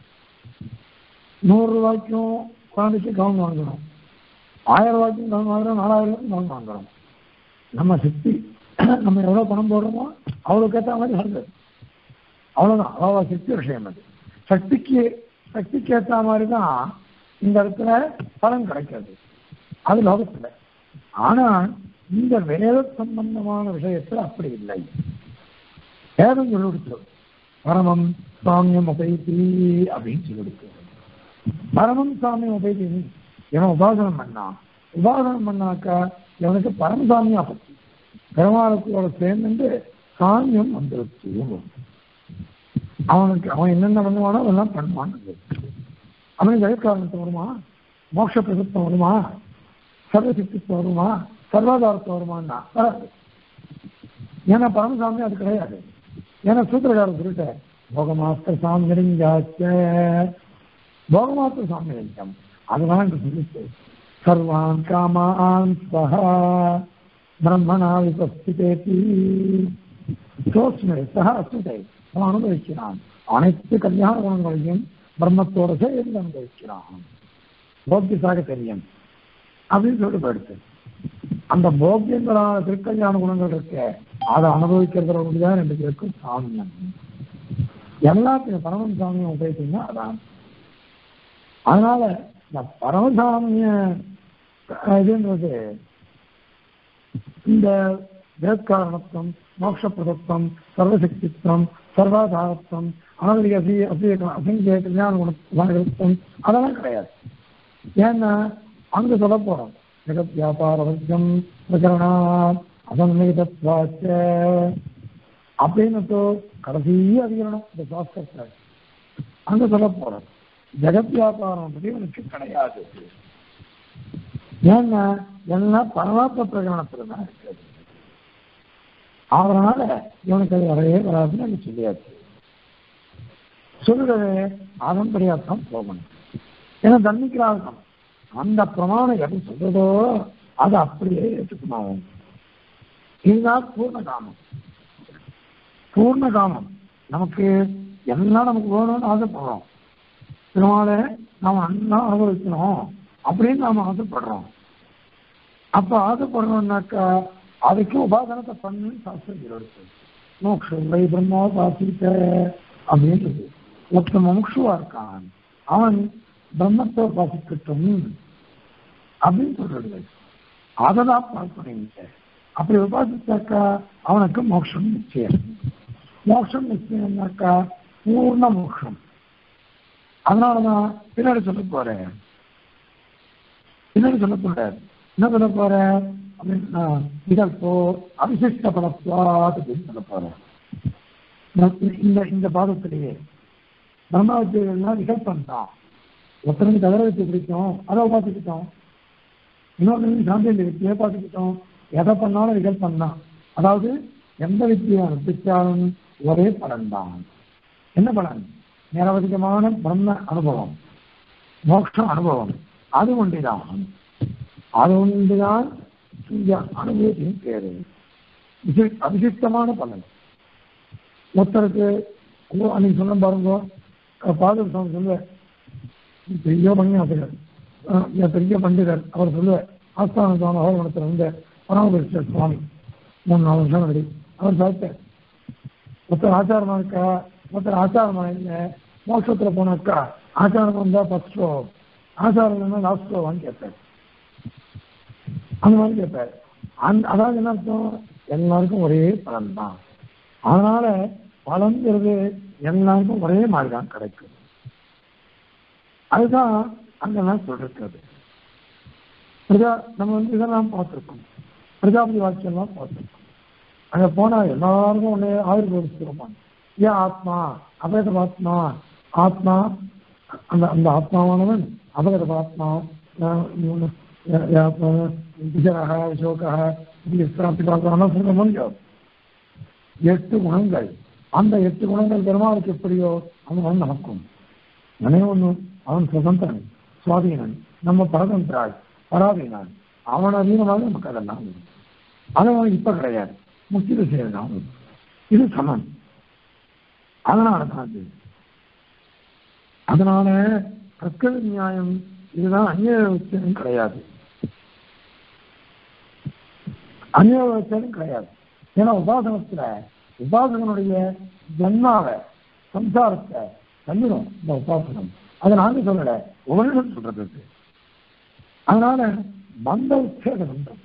நூறு ரூபாய்க்கும் குழந்தைக்கு கவுன் வாங்குறோம் ஆயிரம் ரூபாய்க்கும் கவுன் வாங்குறோம் நாலாயிரம் ரூபாய்க்கும் கவுன் வாங்குறோம் நம்ம சக்தி நம்ம எவ்வளவு பணம் போடுறோமோ அவ்வளவுக்கு ஏற்ற மாதிரி வருது அவ்வளவுதான் அவ்வளவு சக்தி விஷயம் அது சக்திக்கு சக்திக்கு ஏற்ற மாதிரி தான் இந்த இடத்துல பலன் கிடைக்கிறது அது லோகத்துல ஆனா இந்த வேத சம்பந்தமான விஷயத்துல அப்படி இல்லை வேதம் சொல்லிடுச்சு பரமம் சாமியம் உபயத்தி அப்படின்னு சொல்லிடுச்சு பரமம் சாமியம் உபயத்தி இவன் உபாசனம் பண்ணா உபாசனம் பண்ணாக்கா இவனுக்கு பரமசாமியா பத்தி பெருமாளுக்கோட சேர்ந்து சாமியம் வந்துருச்சு அவனுக்கு அவன் என்னென்ன பண்ணுவானோ அதெல்லாம் பண்ணுவான் அவனுக்கு ஜெயக்காரணத்து வருமா மோட்ச பிரசத்தம் வருமா சர்வசக்தித்துவம் வருமா சர்வாதாரத்துவம் வருமானா வராது ஏன்னா பரமசாமி அது கிடையாது ஏன்னா சூத்திரகாரர் சொல்லிட்ட போகமாஸ்திர சாமியலிங்காச்ச போகமாஸ்திர சாமியலிங்கம் அதெல்லாம் இங்க சொல்லிட்டு சர்வான் காமான் சஹா பிரம்மணா விபஸ்திதேதி சோஸ்மே சஹா அசுதை அவன் அனுபவிக்கிறான் அனைத்து கல்யாண குணங்களையும் பிரம்மத்தோட சேர்ந்து அனுபவிக்கிறான் போக்கியசாக தெரியும் அப்படின்னு சொல்லிட்டு போயிடுச்சு அந்த போக்கியங்களான திருக்கல்யாண குணங்கள் இருக்கு அதை அனுபவிக்கிறதுல தான் ரெண்டு பேருக்கும் சாமியம் எல்லாத்தையும் பரமன் சாமியம் உபயோகித்தீங்கன்னா அதான் அதனால இந்த பரமசாமிய இதுன்றது இந்த வேத்காரணத்துவம் மோட்சப்பிரதத்துவம் சர்வசக்தித்துவம் சர்வாதாரத்துவம் அனதிக அசிய அசிய அசங்கிய கல்யாண குணத்துவம் அதெல்லாம் கிடையாது ஏன்னா அங்க சொல்ல போறோம் ஜெகத் வியாபார வர்க்கம் பிரகரணா அசன்னிகிதத்வாச்ச அப்படின்னு கடைசி அதிகரணம் இந்த சாஸ்திரத்துல அங்க சொல்ல போறோம் ஜெகத் வியாபாரம் பத்தி உனக்கு கிடையாது ஏன்னா எல்லாம் பரமாத்ம பிரகடனத்துல தான் இருக்கிறது அதனால இவனுக்கு அது வரவே வராதுன்னு எனக்கு சொல்லியாச்சு சொல்றது அதன்படியாத்தான் போகணும் ஏன்னா தன்னிக்கிறார்கள் அந்த பிரமாணம் எது சொல்றதோ அதை அப்படியே ஏற்றுக்கணும் இதுதான் பூர்ண காமம் பூர்ண காமம் நமக்கு எல்லாம் நமக்கு வேணும்னு ஆசைப்படுறோம் இதனால நாம அண்ணா அனுபவிக்கணும் அப்படின்னு நாம ஆசைப்படுறோம் அப்ப ஆசைப்படணும்னாக்கா அதுக்கு உபாசனத்தை பண்ணு சாஸ்திரம் இருக்கு மோக்ஷை பிரம்மோபாசித்த அப்படின்றது ஒருத்தன் முமுட்சுவா இருக்கான் அவன் பிரம்மத்தை உபாசிக்கட்டும் அப்படின்னு சொல்றது அதை தான் பார்க்கணும் அப்படி உபாசித்தாக்கா அவனுக்கு மோட்சம் நிச்சயம் மோட்சம் நிச்சயம்னாக்கா பூர்ண மோட்சம் அதனாலதான் பின்னாடி சொல்ல போறேன் பின்னாடி சொல்ல போறேன் என்ன சொல்ல போறேன் அப்படின்னா இதழ்போ அவிசிஷ்ட பலத்வாத் அப்படின்னு சொல்ல போறேன் இந்த இந்த பாதத்திலேயே பிரம்மவித்தியெல்லாம் விகல்பம் தான் ஒருத்தருக்கு தகர வச்சு பிடிக்கும் அதை பார்த்துக்கிட்டோம் இன்னொருத்தருக்கு சாந்தியில் வித்தியை பார்த்துக்கிட்டோம் எதை பண்ணாலும் விகல்பம் தான் அதாவது எந்த வித்தியை அனுப்பிச்சாலும் ஒரே பலன் தான் என்ன பலன் நிரவதிகமான பிரம்ம அனுபவம் மோட்ச அனுபவம் அது ஒன்றுதான் அது ஒன்றுதான் இங்க அனுபவத்தின் பேரு இது அபிஷிக்தமான பலன் ஒருத்தருக்கு அன்னைக்கு சொன்ன பாருங்க பாதர் சுவாமி சொல்ல பெரிய பணியாசிரியர் பெரிய பண்டிதர் அவர் சொல்ல ஆஸ்தான சுவாமி அவர்மணத்தில் இருந்த பரமபுரிஷர் சுவாமி மூணு நாலு வருஷம் முன்னாடி அவர் சாப்பிட்டார் ஒருத்தர் ஆச்சாரமா இருக்கா ஒருத்தர் ஆச்சாரமா இல்லை மோட்சத்தில் போனாக்கா ஆச்சாரம் வந்தா ஃபர்ஸ்ட் ஷோ ஆச்சாரம் இல்லைன்னா லாஸ்ட் ஷோவான்னு கேட்பார் அந்த மாதிரி கேட்பார் அந்த அதாவது என்ன அர்த்தம் எல்லாருக்கும் ஒரே பலன் தான் அதனால பலன்கிறது எல்லாருக்கும் ஒரே மாதிரி தான் கிடைக்கும் அதுதான் அங்கெல்லாம் சொல்றது பிரஜா நம்ம வந்து இதெல்லாம் பார்த்துருக்கோம் பிரஜாபதி வாக்கியம்லாம் பார்த்துருக்கோம் அங்க போனா எல்லாருக்கும் ஒன்னே ஆயுர்வேதிச்சிருப்பாங்க ஏன் ஆத்மா அபேத ஆத்மா ஆத்மா அந்த அந்த ஆத்மாவானவன் அபகத ஆத்மா விஜயக அசோகா சொல்ல முடியும் எட்டு குணங்கள் அந்த எட்டு குணங்கள் பெருமாளுக்கு எப்படியோ அவன் நமக்கும் மனே ஒண்ணு அவன் சுதந்திரன் சுவாதீனன் நம்ம பரதந்திராள் பராதீனான் அவன் அதீனமாக நமக்கு அதெல்லாம் அது அவனுக்கு இப்ப கிடையாது முக்கிய செய்யலாம் இது சமம் அதனால தான் அது அதனால தற்கொலை நியாயம் இதுதான் அந்நியம் கிடையாது அந்நியம் கிடையாது ஏன்னா உபாசனத்துல உபாசகனுடைய ஜன்மாவ சம்சாரத்தை தள்ளிடும் இந்த உபாசனம் அதை நாங்க சொல்லல உபனிடம் சொல்றது அதனால பந்த உச்சேத பந்தம்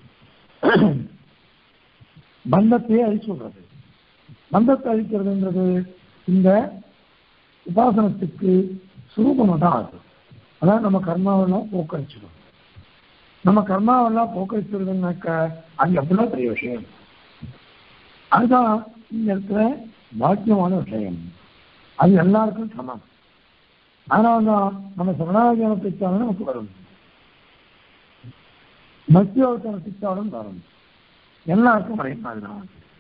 பந்தத்தையே அழிச்சு விடுறது பந்தத்தை அழிக்கிறதுன்றது இந்த உபாசனத்துக்கு சுரூபம் தான் அது அதான் நம்ம கர்மாவெல்லாம் போக்கடிச்சிடும் நம்ம கர்மாவெல்லாம் போக்கடிச்சிருதுனாக்க அது எவ்வளவு பெரிய விஷயம் அதுதான் இந்த இடத்துல பாக்கியமான விஷயம் அது எல்லாருக்கும் சமம் அதனால்தான் நம்ம சரணாகியான பிச்சாலும் நமக்கு வரும் பக்தியோகத்தன பிச்சாலும் வரும் எல்லாருக்கும் ஒரே மாதிரிதான்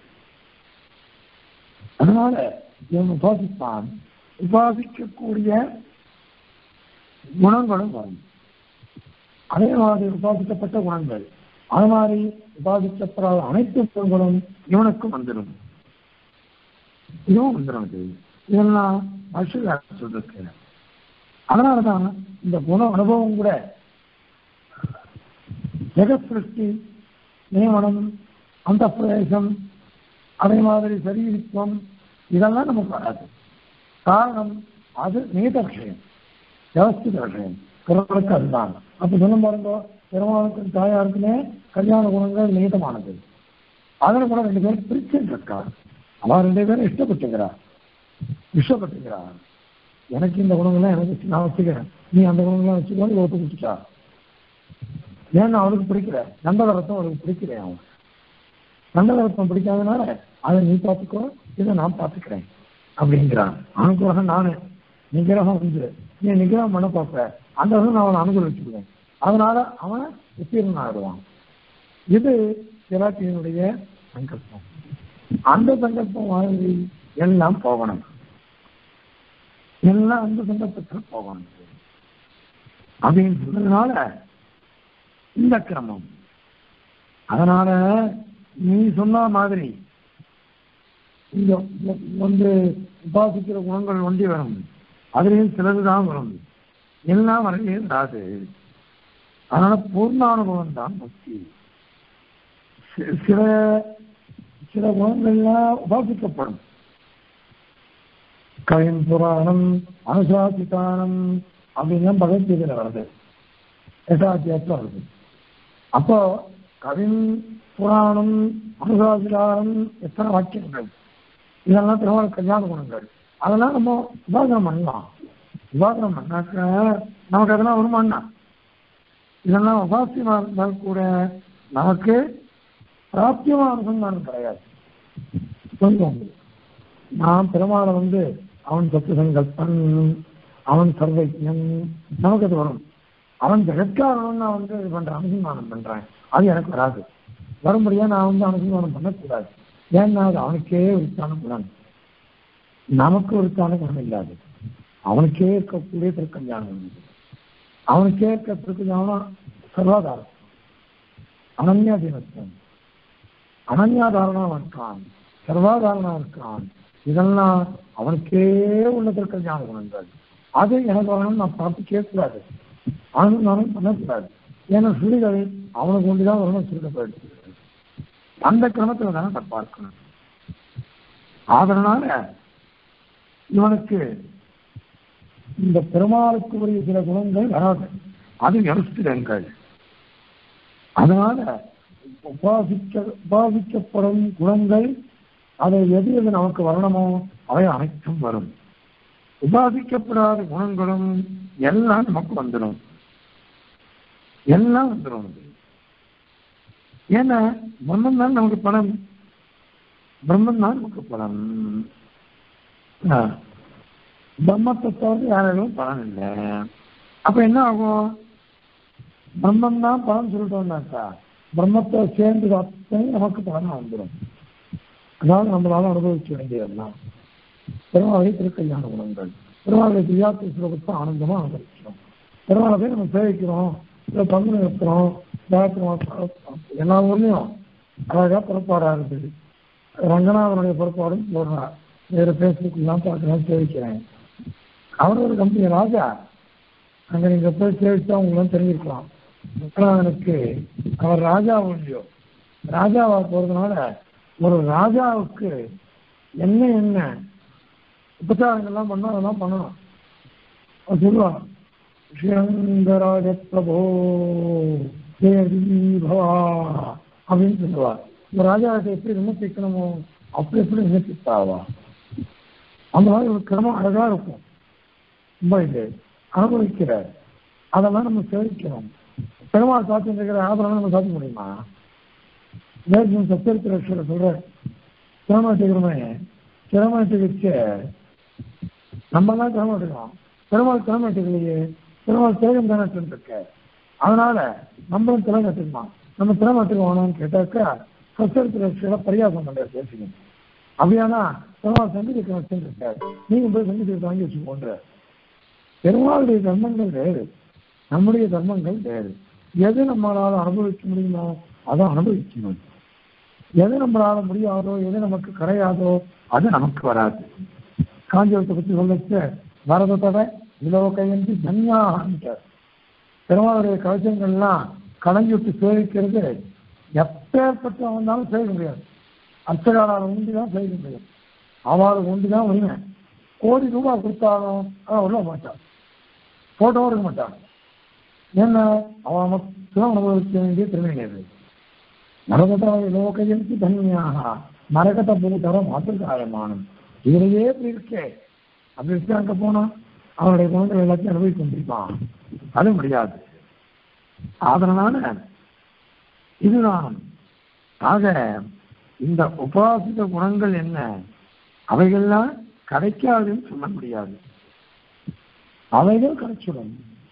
அதனால இவன் உபாசிப்பான் உபாசிக்கக்கூடிய குணங்களும் வரும் அதே மாதிரி உபாசிக்கப்பட்ட குணங்கள் அது மாதிரி உபாசிக்கப்படாத அனைத்து குணங்களும் இவனுக்கும் வந்துடும் இதுவும் வந்துடும் இது இதெல்லாம் மனுஷன் சொல்லிருக்க அதனாலதான் இந்த குண அனுபவம் கூட ஜெகத் சிருஷ்டி நியமனம் அந்த பிரவேசம் அதே மாதிரி சரீரித்துவம் இதெல்லாம் நமக்கு வராது காரணம் அது நீத விஷயம் வியவஸ்தித விஷயம் பிறருக்கு அதுதான் அப்ப சொல்லும் பாருங்க பெருமாளுக்கும் தாயாருக்குமே கல்யாண குணங்கள் நீதமானது அதில் கூட ரெண்டு பேரும் பிரிச்சு இருக்கா அவன் ரெண்டு பேரும் இஷ்டப்பட்டுக்கிறா இஷ்டப்பட்டுக்கிறா எனக்கு இந்த குணங்கள்லாம் எனக்கு நான் வச்சுக்கிறேன் நீ அந்த குணங்கள்லாம் வச்சுக்கோ ஒத்து கொடுத்துட்டா ஏன்னா அவனுக்கு பிடிக்கல நந்தகரத்தம் அவனுக்கு பிடிக்கிறேன் அவன் நந்தகரத்தம் பிடிக்காதனால அதை நீ பார்த்துக்கோ இதை நான் பார்த்துக்கிறேன் அப்படிங்கிறான் அனுகிரகம் நானு நிகிரகம் வந்து நீ நிகிரகம் பண்ண பார்ப்ப அந்த நான் அவனை அனுகூலிச்சுக்குவேன் அதனால அவன் உத்தீர்ணன் ஆயிடுவான் இது சிராட்டியினுடைய சங்கல்பம் அந்த சங்கல்பம் வாங்கி எல்லாம் போகணும் எல்லாம் அந்த சங்கல்பத்தில் போகணும் அப்படின்னு சொன்னதுனால இந்த கிரமம் அதனால நீ சொன்ன மாதிரி இங்க வந்து உபாசிக்கிற குணங்கள் ஒன்றி வரும் அதுலேயும் சிலது தான் வரும் எல்லாம் வரலையும் வராது அதனால பூர்ணானுபவம் தான் முக்தி சி- சில சில குணங்கள்லாம் உபாசிக்கப்படும் கவின் புராணம் அனுசாசிதானம் அப்படின்லாம் பகவத்கீதையில வருது எட்டாத்தியாயத்தில் வருது அப்போ கவின் புராணம் அனுசாசிதானம் எத்தனை வாக்கியங்கள் இதெல்லாம் திருமண கல்யாண குணங்கள் அதெல்லாம் நம்ம உபாசனம் பண்ணலாம் உபாசனம் பண்ணாக்க நமக்கு அதெல்லாம் வருமானா இதெல்லாம் உபாசியமா இருந்தால் கூட நமக்கு பிராப்தியமான அனுசந்தானம் கிடையாது சொல்லுவோம் நாம் பெருமாளை வந்து அவன் சத்து சங்கல்பன் அவன் சர்வைக்கியம் நமக்கு அது வரும் அவன் ஜெகத்காரன் நான் வந்து இது பண்றேன் அனுசந்தானம் பண்றேன் அது எனக்கு வராது வரும்படியா நான் வந்து அனுசந்தானம் பண்ணக்கூடாது ஏன்னா அது அவனுக்கே உரித்தான குணம் நமக்கு உரித்தான குணம் இல்லாது அவனுக்கே இருக்கக்கூடிய திருக்கல்யாணம் உண்டு. அவனுக்கே இருக்க திருக்கல்யாணம் சர்வாதாரம் அனன்யாதீனத்துவம் அனன்யாதாரணம் இருக்கான் சர்வாதாரணம் இருக்கான் இதெல்லாம் அவனுக்கே உள்ள திருக்கல்யாண குணங்கள் அது எனக்கு வரணும்னு நான் பார்த்து கேட்கக்கூடாது அவனுக்கு நானும் பண்ணக்கூடாது ஏன்னா சுழிகள் அவனுக்கு ஒன்றுதான் வரணும் சொல்லப்படுது அந்த கிரமத்துல தானே நான் பார்க்கணும் அதனால இவனுக்கு இந்த பெருமாளுக்கு உரிய சில குணங்கள் வராது அது வியவஸ்திதங்கள் அதனால உபாசிக்க உபாசிக்கப்படும் குணங்கள் அதை எது எது நமக்கு வரணுமோ அவை அனைத்தும் வரும் உபாசிக்கப்படாத குணங்களும் எல்லாம் நமக்கு வந்துடும் எல்லாம் வந்துடும் ஏன்னா பிரம்மன் தான் நமக்கு பலம் பிரம்மன் தான் நமக்கு பலம் ஆ. பிரம்மத்தை தவிர யாரும் பலன் இல்லை அப்ப என்ன ஆகும் பிரம்மன் தான் பலன் சொல்லிட்டோம்னாக்கா பிரம்மத்தை சேர்ந்து அத்தனை நமக்கு பலன் வந்துடும் அதாவது நம்மளால அனுபவிக்க வேண்டியதெல்லாம் பெருமாளை திருக்கல்யாண குணங்கள் பெருமாளை தியாத்திர சுலபத்தை ஆனந்தமா அனுபவிக்கிறோம் பெருமாளை போய் நம்ம சேவிக்கிறோம் இல்லை பங்கு நிறுத்துறோம் எல்லா ஊர்லயும் அழகா புறப்பாடா இருக்குது ரங்கநாதனுடைய புறப்பாடும் போடுறார் வேற பேஸ்புக்லாம் பார்க்கலாம் சேவிக்கிறேன் அவர் ஒரு கம்பெனி ராஜா அங்க நீங்க போய் சேவிச்சா உங்களுக்கு தெரிஞ்சிருக்கலாம் ரங்கநாதனுக்கு அவர் ராஜா இல்லையோ ராஜாவா போறதுனால ஒரு ராஜாவுக்கு என்ன என்ன உபச்சாரங்கள்லாம் பண்ணணும் அதெல்லாம் பண்ணணும் அவர் சொல்லுவான் ஸ்ரீரங்கராஜ பிரபோ தேவி பவா அப்படின்னு சொல்லுவார் இந்த ராஜாவுக்கு எப்படி விமர்சிக்கணுமோ அப்படி எப்படி விமர்சித்தாவா அந்த மாதிரி ஒரு கிரமம் அழகா இருக்கும் ரொம்ப இது அனுபவிக்கிறார் அதெல்லாம் நம்ம சேவிக்கிறோம் பெருமாள் சாத்தியம் இருக்கிற ஆபரணம் நம்ம சாப்பிட முடியுமா வேதம் சத்தியத்திர சொல்ற சிரமத்துக்கிறோமே சிரமத்துக்கு நம்ம தான் சிரமத்துக்கிறோம் பெருமாள் சிரமத்துக்கலையே பெருமாள் சேகம் தானே இருக்க அதனால நம்மளும் திறமை கட்டுக்குமா நம்ம திறமை கட்டுக்கணும்னு கேட்டாக்கா சத்தியத்திர பரியாசம் பண்ற பேசுங்க அப்படியானா பெருமாள் சங்கீதத்தை வச்சுருக்காரு நீங்க போய் சங்கீதத்தை வாங்கி வச்சுக்கோன்ற பெருமாளுடைய தர்மங்கள் வேறு நம்முடைய தர்மங்கள் வேறு எது நம்மளால அனுபவிக்க முடியுமோ அதை அனுபவிக்கணும் எது நம்மளால முடியாதோ எது நமக்கு கிடையாதோ அது நமக்கு வராது காஞ்சிபுரத்தை பற்றி சொல்லச்சு வரதத்தோட இலோகையந்தி தன்யான்ட்டார் பெருமாளுடைய கவச்சங்கள்லாம் கலங்கி விட்டு சேவிக்கிறது எப்பேற்பட்ட வந்தாலும் சேவிக்க முடியாது அர்ச்சகாரால் உண்டி தான் சேவிக்க முடியும் அவளுக்கு உண்டி தான் உண்மை கோடி ரூபாய் கொடுத்தாலும் அவன் உள்ள மாட்டான் போட்டோவும் இருக்க மாட்டான் ஏன்னா அவன் மட்டும் அனுபவிக்க வேண்டிய திருமணி நரகத லோகஜனுக்கு தன்மையாக நரகத பூதரம் மாத்திருக்காயமானம் இதுலயே இப்படி இருக்கே அப்படி இருக்கு அங்க போனா அவனுடைய குணங்கள் எல்லாத்தையும் அனுபவிக்க முடியுமா அது முடியாது அதனால இதுதான் ஆக இந்த உபாசித குணங்கள் என்ன அவைகள்லாம் கிடைக்காதுன்னு சொல்ல முடியாது அவைகள் கிடைச்சிடும்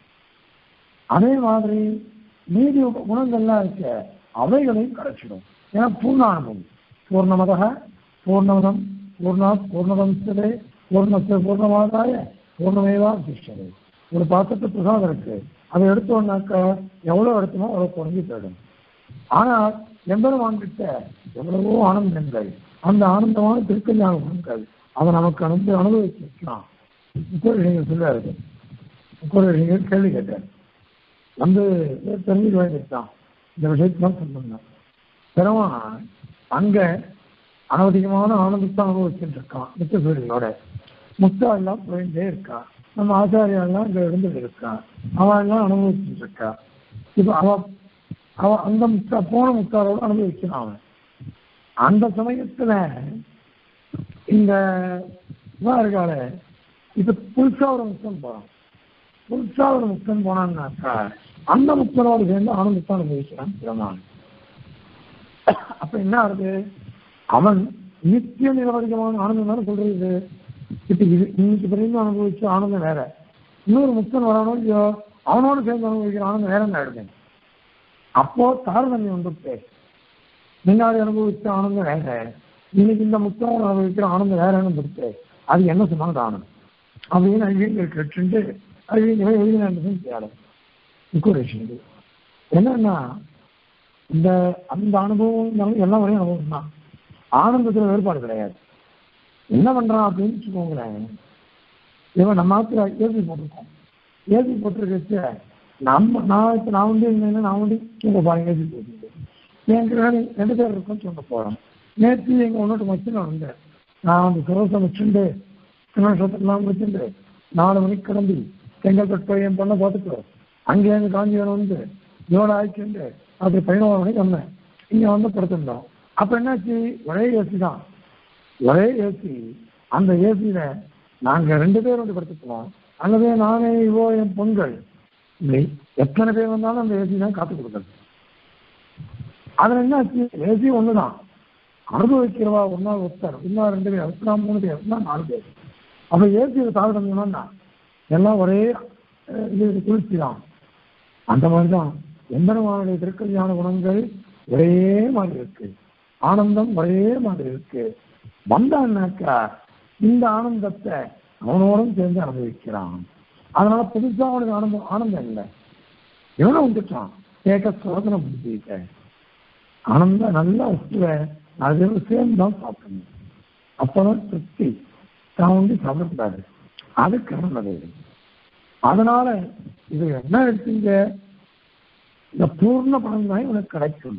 அதே மாதிரி மீதி உப- குணங்கள்லாம் இருக்க அவைகளையும் கிடைச்சிடும் ஏன்னா பூர்ணானந்தம் பூர்ணமதக பூர்ணமதம் பூர்ணா பூர்ணவம்சதே பூர்ணஸ்த பூர்ணமாதாய பூர்ணமேவா சிஷ்டது ஒரு பாத்திரத்தை பிரசாதம் இருக்கு அதை எடுத்தோம்னாக்கா எவ்வளவு எடுத்தோமோ அவ்வளவு குறைஞ்சி போயிடும் ஆனால் எம்பெருமான் கிட்ட எவ்வளவோ ஆனந்தங்கள் அந்த ஆனந்தமான திருக்கல்யாண குணங்கள் அதை நமக்கு அனுப்பி அனுபவிச்சிருக்கலாம் நீங்கள் சொல்லாரு நீங்கள் கேள்வி கேட்டார் வந்து தெரிஞ்சுக்க வேண்டியதுதான் இந்த விஷயத்தான் சொன்னாங்க பெருமான் அங்க அனவதிகமான ஆனந்தத்தை அனுபவிச்சுட்டு இருக்கான் மித்த சூரியனோட முக்தா எல்லாம் போயிட்டே இருக்கா நம்ம ஆச்சாரியா எல்லாம் இங்க இருந்துட்டு இருக்கா அவன் எல்லாம் அனுபவிச்சுட்டு இருக்கா இப்ப அவ அவ அந்த முக்தா போன முக்தாரோட அனுபவிக்கிறான் அவன் அந்த சமயத்துல இந்த இவன் இருக்காள இப்ப புதுசா ஒரு முக்தன் போறான் புதுசா ஒரு முக்தன் போனான்னாக்கா அந்த முக்தனோடு சேர்ந்து ஆனந்தத்தை அனுபவிக்கிறான் பெருமான் அப்ப என்ன ஆகுது அவன் நித்திய நிரவதிகமான ஆனந்தம் தானே சொல்றது இப்ப இது இன்னைக்கு பிறகு அனுபவிச்ச ஆனந்தம் வேற இன்னொரு முக்தன் வரானோ இல்லையோ அவனோட சேர்ந்து அனுபவிக்கிற ஆனந்தம் வேற என்ன ஆயிடுது அப்போ தாரதமியம் வந்துட்டு முன்னாடி அனுபவிச்ச ஆனந்தம் வேற இன்னைக்கு இந்த முக்தனோட அனுபவிக்கிற ஆனந்தம் வேறன்னு வந்துட்டு அது என்ன சமாதானம் அப்படின்னு அறிவியல் கேட்டு அறிவியல் எழுதினு தேடும் இன்கோரேஷன் இது என்னன்னா இந்த அந்த அனுபவம் இருந்தாலும் எல்லா வரையும் அனுபவம் தான் ஆனந்தத்துல வேறுபாடு கிடையாது என்ன பண்றான் அப்படின்னு வச்சுக்கோங்களேன் இவன் நம்ம ஆத்துல ஏசி போட்டிருக்கோம் ஏசி போட்டிருக்க நம்ம நான் இப்ப நான் வந்து இருந்தேன்னா நான் வந்து தூங்க பாருங்க ஏசி போட்டு என் ரெண்டு பேர் இருக்கோம் தூங்க போறோம் நேற்று எங்க ஒன்னோட்டு வச்சு நான் வந்தேன் நான் வந்து சுரசம் வச்சுண்டு திருநட்சத்திரம்லாம் வச்சுட்டு நாலு மணிக்கு கிளம்பி செங்கல்பட்டு போய் என் பொண்ணை பார்த்துட்டு அங்கேருந்து காஞ்சிபுரம் வந்து இவ்வளோ ஆயிடுச்சுண்டு அப்படி பதினோரு மணிக்கு வந்தேன் இங்க வந்து படுத்திருந்தோம் அப்ப என்னாச்சு ஒரே ஏசி தான் ஒரே ஏசி அந்த ஏசியில நாங்க ரெண்டு பேரும் வந்து படுத்துக்கலாம் அல்லது நானே இவோ என் பொங்கல் இப்படி எத்தனை பேர் வந்தாலும் அந்த ஏசி தான் காத்து கொடுக்குறது அதுல என்னாச்சு ஏசி ஒண்ணுதான் அனுபவிக்கிறவா ஒன்னா ஒருத்தர் இன்னும் ரெண்டு பேர் ஒன்னா மூணு பேர் ஒன்னா நாலு பேர் அப்ப ஏசியை தாழ்ந்தோம்னா எல்லாம் ஒரே அஹ், இது குளிர்ச்சி தான் அந்த மாதிரிதான் எம்பெருமானுடைய திருக்கல்யாண குணங்கள் ஒரே மாதிரி இருக்கு ஆனந்தம் ஒரே மாதிரி இருக்கு வந்தான்னாக்கா இந்த ஆனந்தத்தை அவனோடும் சேர்ந்து அனுபவிக்கிறான் அதனால புதுசா அவனுக்கு ஆனந்தம் ஆனந்தம் இல்லை இவனும் வந்துட்டான் கேட்க சோதனை புத்திக்க ஆனந்த நல்ல வஸ்துவை நாலு பேரும் சேர்ந்து தான் சாப்பிடணும் அப்பதான் திருப்தி தான் வந்து சாப்பிடக்கூடாது அது கிளம்பது அதனால இது என்ன எடுத்தீங்க இந்த பூர்ண பலன் தான் இவனுக்கு கிடைக்கும்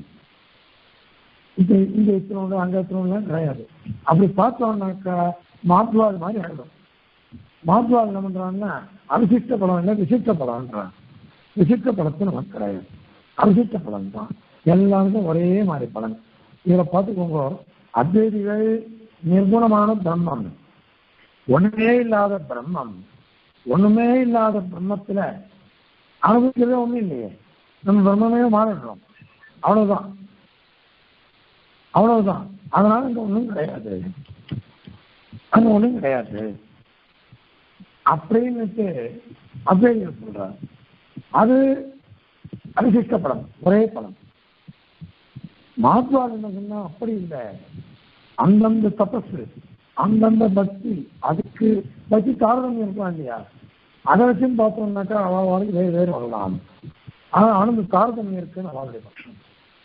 இது இங்க எத்தனோட அங்க எத்தனோடலாம் கிடையாது அப்படி பார்த்தோம்னாக்கா மாத்துவாது மாதிரி ஆயிடும் மாத்துவாது என்ன பண்றான்னா அவிசிஷ்ட பலம் இல்லை விசிஷ்ட பலம்ன்றான் விசிஷ்ட பலத்து நமக்கு கிடையாது அவிசிஷ்ட பலன் தான் எல்லாருக்கும் ஒரே மாதிரி பலன் இதுல பார்த்துக்கோங்க அத்வைதிகள் நிர்குணமான பிரம்மம் ஒண்ணுமே இல்லாத பிரம்மம் ஒண்ணுமே இல்லாத பிரம்மத்துல அனுபவிக்கிறதே ஒண்ணும் இல்லையே நம்ம பிரம்மமே மாறிடுறோம் அவ்வளவுதான் அவ்வளவுதான் அதனால இங்க ஒண்ணும் கிடையாது அங்க ஒண்ணும் கிடையாது அப்படின்னுட்டு அத்வைதிகள் சொல்றாங்க அது அவிசிஷ்ட படம் ஒரே படம் மாத்வால் என்ன சொன்னா அப்படி இல்லை அந்தந்த தபசு அந்தந்த பக்தி அதுக்கு பக்தி தாரதமியம் இருக்கலாம் இல்லையா அதை வச்சுன்னு பார்த்தோம்னாக்கா அவள் வாழ்க்கை வேறு வேறு வரலாம் ஆனா ஆனந்த தாரதமியம் இருக்குன்னு அவளுடைய பட்சம்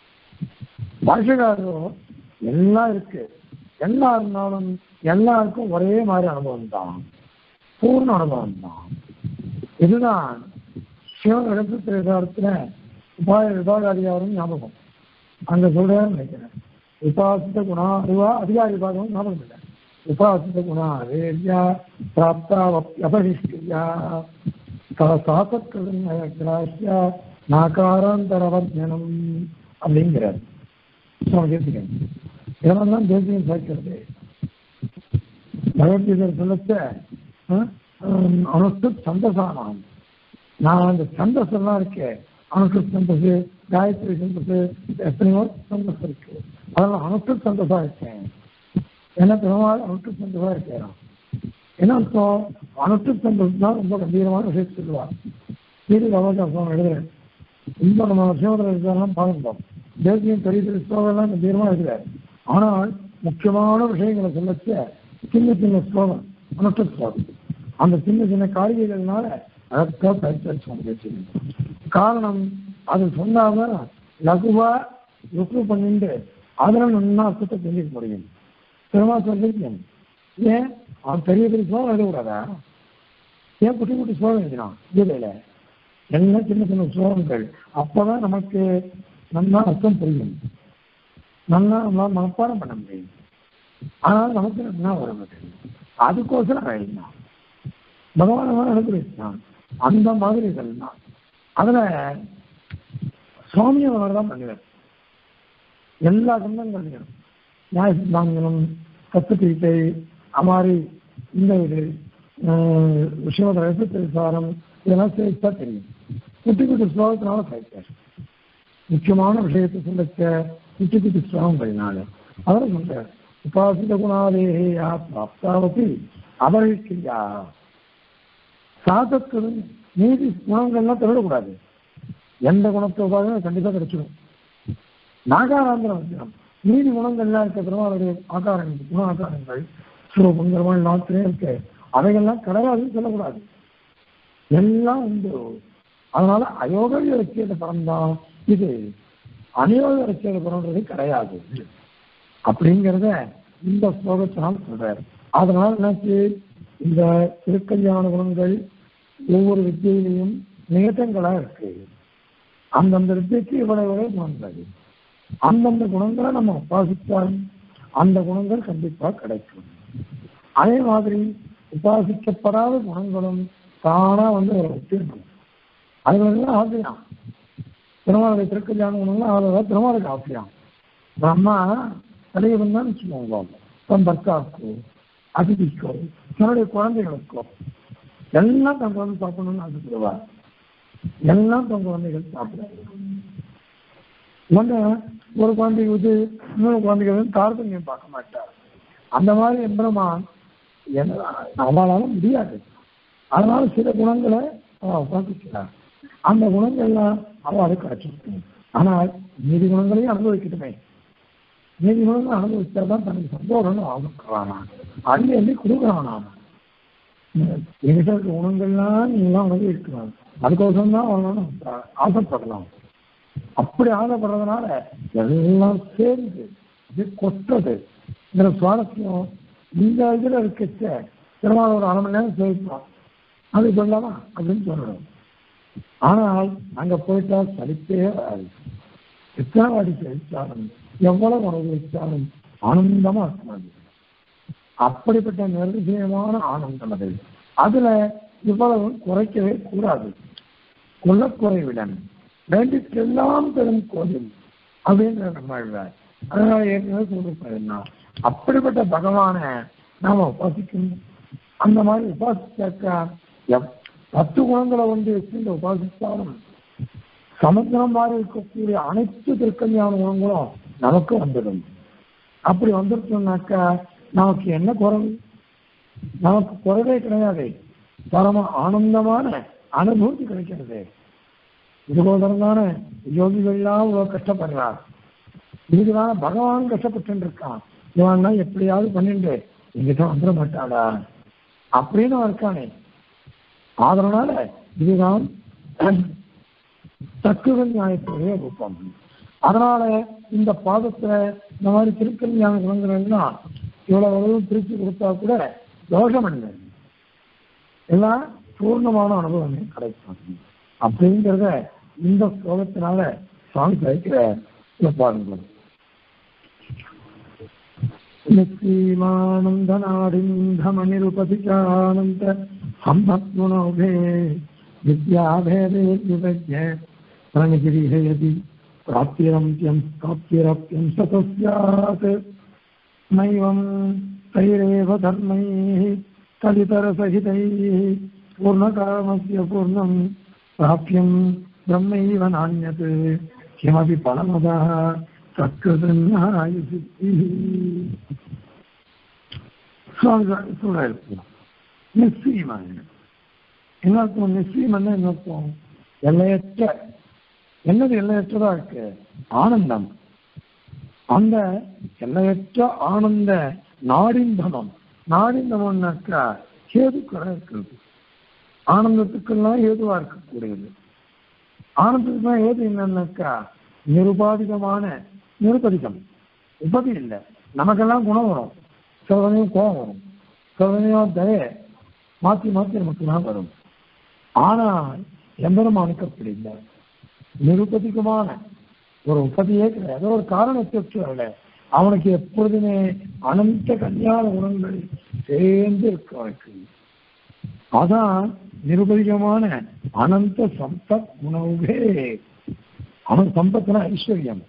பாஷகாரோ எல்லாம் இருக்கு எல்லாம் இருந்தாலும் எல்லாருக்கும் ஒரே மாதிரி அனுபவம் தான் பூர்ண அனுபவம் தான் இதுதான் சிவன் இடத்துல உபாய விபாகாதிகாரம் ஞாபகம் அங்க சொல்றேன்னு நினைக்கிறேன் உபாசித்த குணா அதுவா அதிகாரி பாகம் ஞாபகம் இல்லை உபாசித்த குணா வேத்யா பிராப்தா அபரிஷ்டியா சாசத்கிராசியா நாகாராந்தரவர்ஜனம் அப்படிங்கிறார் சுவாமி தேசிகன் இதெல்லாம் தான் தேசியம் சேர்க்கிறது பகவத்கீதை சொல்லச்ச அனுஷ்டு சந்தசானாம் நான் அந்த சந்தஸ் எல்லாம் இருக்கேன் அனுஷ்டு சந்தஸ் காயத்ரி சந்தஸ் எத்தனையோ சந்தஸ் இருக்கு அதெல்லாம் அனுஷ்டு சந்தஸா இருக்கேன் என்ன பெருமாள் அனுஷ்டு சந்தஸா இருக்கேன் என்ன அர்த்தம் அனுஷ்டு சந்தஸ் தான் ரொம்ப கம்பீரமான விஷயத்தை சொல்லுவார் இது கவனம் எழுதுறேன் ரொம்ப நம்ம சிவத்தில் இருக்கிறதெல்லாம் பார்க்கணும் தேசியம் பெரிய பெரிய ஸ்லோகம்லாம் கம்பீரமா இருக்கிறார் ஆனால் முக்கியமான விஷயங்களை சொல்லச்ச சின்ன சின்ன ஸ்லோகம் அனுஷ்ட ஸ்லோகம் அந்த சின்ன சின்ன காரிகைகள்னால அழகா பயிற்சி காரணம் அது சொன்னாதான் லகுவா ருக்கு பண்ணிட்டு அதில் நல்லா அர்த்தத்தை தெரிஞ்சுக்க முடியும் சிரமா சொல்லிருக்கேன் ஏன் அவன் பெரிய பெரிய ஸ்லோகம் எழுதக்கூடாதா ஏன் குட்டி குட்டி ஸ்லோகம் எழுதினான் கீதையில எல்லாம் சின்ன சின்ன ஸ்லோகங்கள் அப்பதான் நமக்கு நல்லா அர்த்தம் புரியும் நல்லா நம்மளால மனப்பாடம் பண்ண முடியும் ஆனால் நமக்கு என்ன வர மாட்டேங்குது அதுக்கோசரம் எழுதினான் பகவான் அனுப்பிச்சான் அந்த மாதிரி இதெல்லாம் அதுல சுவாமியை அவர் தான் பண்ணுவார் எல்லா சொந்தங்களையும் நியாய சித்தாந்தங்களும் தத்துவத்தை அமாரி இந்த இது விஷயோட ரசத்திரிசாரம் இதெல்லாம் சேர்த்தா தெரியும் குட்டி குட்டி ஸ்லோகத்தினால சேர்த்தார் முக்கியமான விஷயத்தை சொல்லச்ச குட்டி குட்டி ஸ்லோகங்களினால அவர் சொல்றார் உபாசித குணாதேயா பிராப்தாவதி அபரிக்கிரியா சாதத்துடன் நீதி குணங்கள்லாம் திருடக்கூடாது எந்த குணத்தை உபாதம் கண்டிப்பா கிடைச்சிடும் நாகாராந்திர வஞ்சனம் நீதி குணங்கள்லாம் இருக்க பெருமாளுடைய ஆகாரங்கள் குண ஆகாரங்கள் சுரபங்கரமான நாத்திரே இருக்கு அவைகள்லாம் கிடையாதுன்னு சொல்லக்கூடாது எல்லாம் உண்டு அதனால அயோக இலக்கியத்தை பரம்தான் இது அநியோக இலக்கியத்தை பரம்ன்றது கிடையாது அப்படிங்கிறத இந்த ஸ்லோகத்தினால் சொல்றாரு அதனால என்னாச்சு இந்த திருக்கல்யாண குணங்கள் ஒவ்வொரு வித்தியிலையும் நிகழ்த்தங்களா இருக்கு அந்தந்த வித்தியக்கு இவ்வளவு இவ்வளவு குணங்கள் அந்தந்த குணங்களை நம்ம உபாசித்தால் அந்த குணங்கள் கண்டிப்பா கிடைக்கும் அதே மாதிரி உபாசிக்கப்படாத குணங்களும் தானா வந்து ஒரு ஒத்திருக்கும் அதுலாம் ஆசையாம் திருமாவளி திருக்கல்யாண குணங்களும் அவ்வளோ திருமாவளுக்கு ஆசையாம் அம்மா தலைவன் தான் வச்சுக்கோங்க தன் பர்த்தாவுக்கோ அதிதிக்கோ தன்னுடைய குழந்தைகளுக்கோ எல்லாம் தன் குழந்தை சாப்பிடணும்னு ஆசைப்படுவா எல்லாம் தன் குழந்தைகள் சாப்பிடுவாங்க ஒன்று ஒரு குழந்தைக்கு வந்து இன்னொரு குழந்தைக்கு வந்து தாரதமியம் பார்க்க மாட்டார் அந்த மாதிரி எம்பெருமான் அவளால முடியாது அதனால சில குணங்களை அவள் உபாசிக்கிறார் அந்த குணங்கள்லாம் அவளுக்கு கிடைச்சிருக்கும் ஆனால் நீதி குணங்களையும் அனுபவிக்கட்டுமே நீதி குணங்கள் அனுபவிச்சா தான் தனக்கு சந்தோஷம்னு ஆசைப்படுறானா அள்ளி அள்ளி கொடுக்குறான் அவன் எங்கிட்ட இருக்க குணங்கள்லாம் நீங்களாம் அனுபவிக்கலாம் அதுக்கோசரம் தான் அவனால ஆசைப்படலாம் அப்படி ஆசைப்படுறதுனால எல்லாம் சேர்ந்து இது கொட்டது இதுல சுவாரஸ்யம் இந்த இதுல இருக்கச்ச திருமாவளவன் ஒரு அரை மணி நேரம் சேவிப்பான் அது சொல்லலாம் அப்படின்னு சொல்லணும் ஆனால் அங்க போயிட்டா சலிப்பே வராது எத்தனை வாடி சேவிச்சாலும் எவ்வளவு உணவு வச்சாலும் ஆனந்தமா இருக்கும் அது அப்படிப்பட்ட நிர்விஜயமான ஆனந்தம் அது அதுல இவ்வளவு குறைக்கவே கூடாது கொள்ளக்குறைவிடன் வேண்டிக்கெல்லாம் பெரும் கோயில் அப்படின்ற நம்மாழ்வார் அதனால ஏற்கனவே சொல்லிருப்பாருன்னா அப்படிப்பட்ட பகவான நாம உபாசிக்கணும் அந்த மாதிரி உபாசிச்சாக்கா எப்- பத்து குணங்களை வந்து வச்சு உபாசித்தாலும் சமுத்திரம் மாதிரி இருக்கக்கூடிய அனைத்து திருக்கல்யாண குணங்களும் நமக்கு வந்துடும் அப்படி வந்துருச்சோம்னாக்கா நமக்கு என்ன குறைவு நமக்கு குறைவே கிடையாது பரம ஆனந்தமான அனுபூதி கிடைக்கிறது இதுபோதரம் தானே யோகிகள்லாம் இவ்வளவு கஷ்டப்படுறார் இதுக்குதானே பகவான் கஷ்டப்பட்டு இருக்கான் இவன்னா எப்படியாவது பண்ணிட்டு எங்கிட்ட வந்துட மாட்டாளா அப்படின்னு அவன் இருக்கானே அதனால இதுதான் தக்குவல் நியாயத்துடைய ரூபம் அதனால இந்த பாதத்துல இந்த மாதிரி திருக்கல்யாண குணங்கள்லாம் இவ்வளவு அளவு பிரிச்சு கொடுத்தா கூட தோஷம் இல்லை எல்லாம் பூர்ணமான அனுபவமே கிடைக்கும் அப்படிங்கிறத இந்த ஸ்லோகத்தினால சுவாமி கிடைக்கிற சில பாருங்கள் நிச்சயமானந்தநாடிந்தமனிருபதிகானந்த சம்பத்குணோபே வித்யாபேதே விபஜ்ய பிரணிகிரிஹயதி பிராப்திரம்பியம் பிராப்திரப்பியம் சதஸ்யாத் நைவம் தைரேவ தர்மைः कलितरसहितैः पूर्णकामस्य पूर्णं प्राप्यं ब्रह्मैव नान्यत् किमपि फलमदः சத்கிருதன்யாயுசித்திः சொல்றாரு நிச்சயமாக என்ன அர்த்தம் நிச்சயம் என்ன அர்த்தம் எல்லையற்ற என்னது எல்லையற்றதா இருக்கு ஆனந்தம் அந்த எல்லையற்ற ஆனந்த நாடிந்தமம் நாடிந்தமம்னாக்கா ஹேதுக்களாக இருக்கிறது ஆனந்தத்துக்கெல்லாம் ஏதுவா இருக்கக்கூடியது ஆனந்தத்துக்குலாம் ஏது என்னன்னாக்கா நிருபாதிகமான நிருபதிகம் உபதி இல்லை நமக்கெல்லாம் குணம் வரும் சில சமயம் கோபம் வரும் சில சமயம் தய மாற்றி மாற்றி நமக்கு தான் வரும் ஆனால் எம்பெருமானுக்கு அப்படி இல்லை நிருபதிகமான ஒரு உற்பத்தியே கிடையாது ஒரு காரணத்திற்கு அல்ல அவனுக்கு எப்பொழுதுமே அனந்த கல்யாண குணங்கள் சேர்ந்து இருக்கு அவனுக்கு அதான் நிருபதிகமான அனந்த சம்பத் உணவுகே அவன் சம்பத்னா ஐஸ்வர்யம்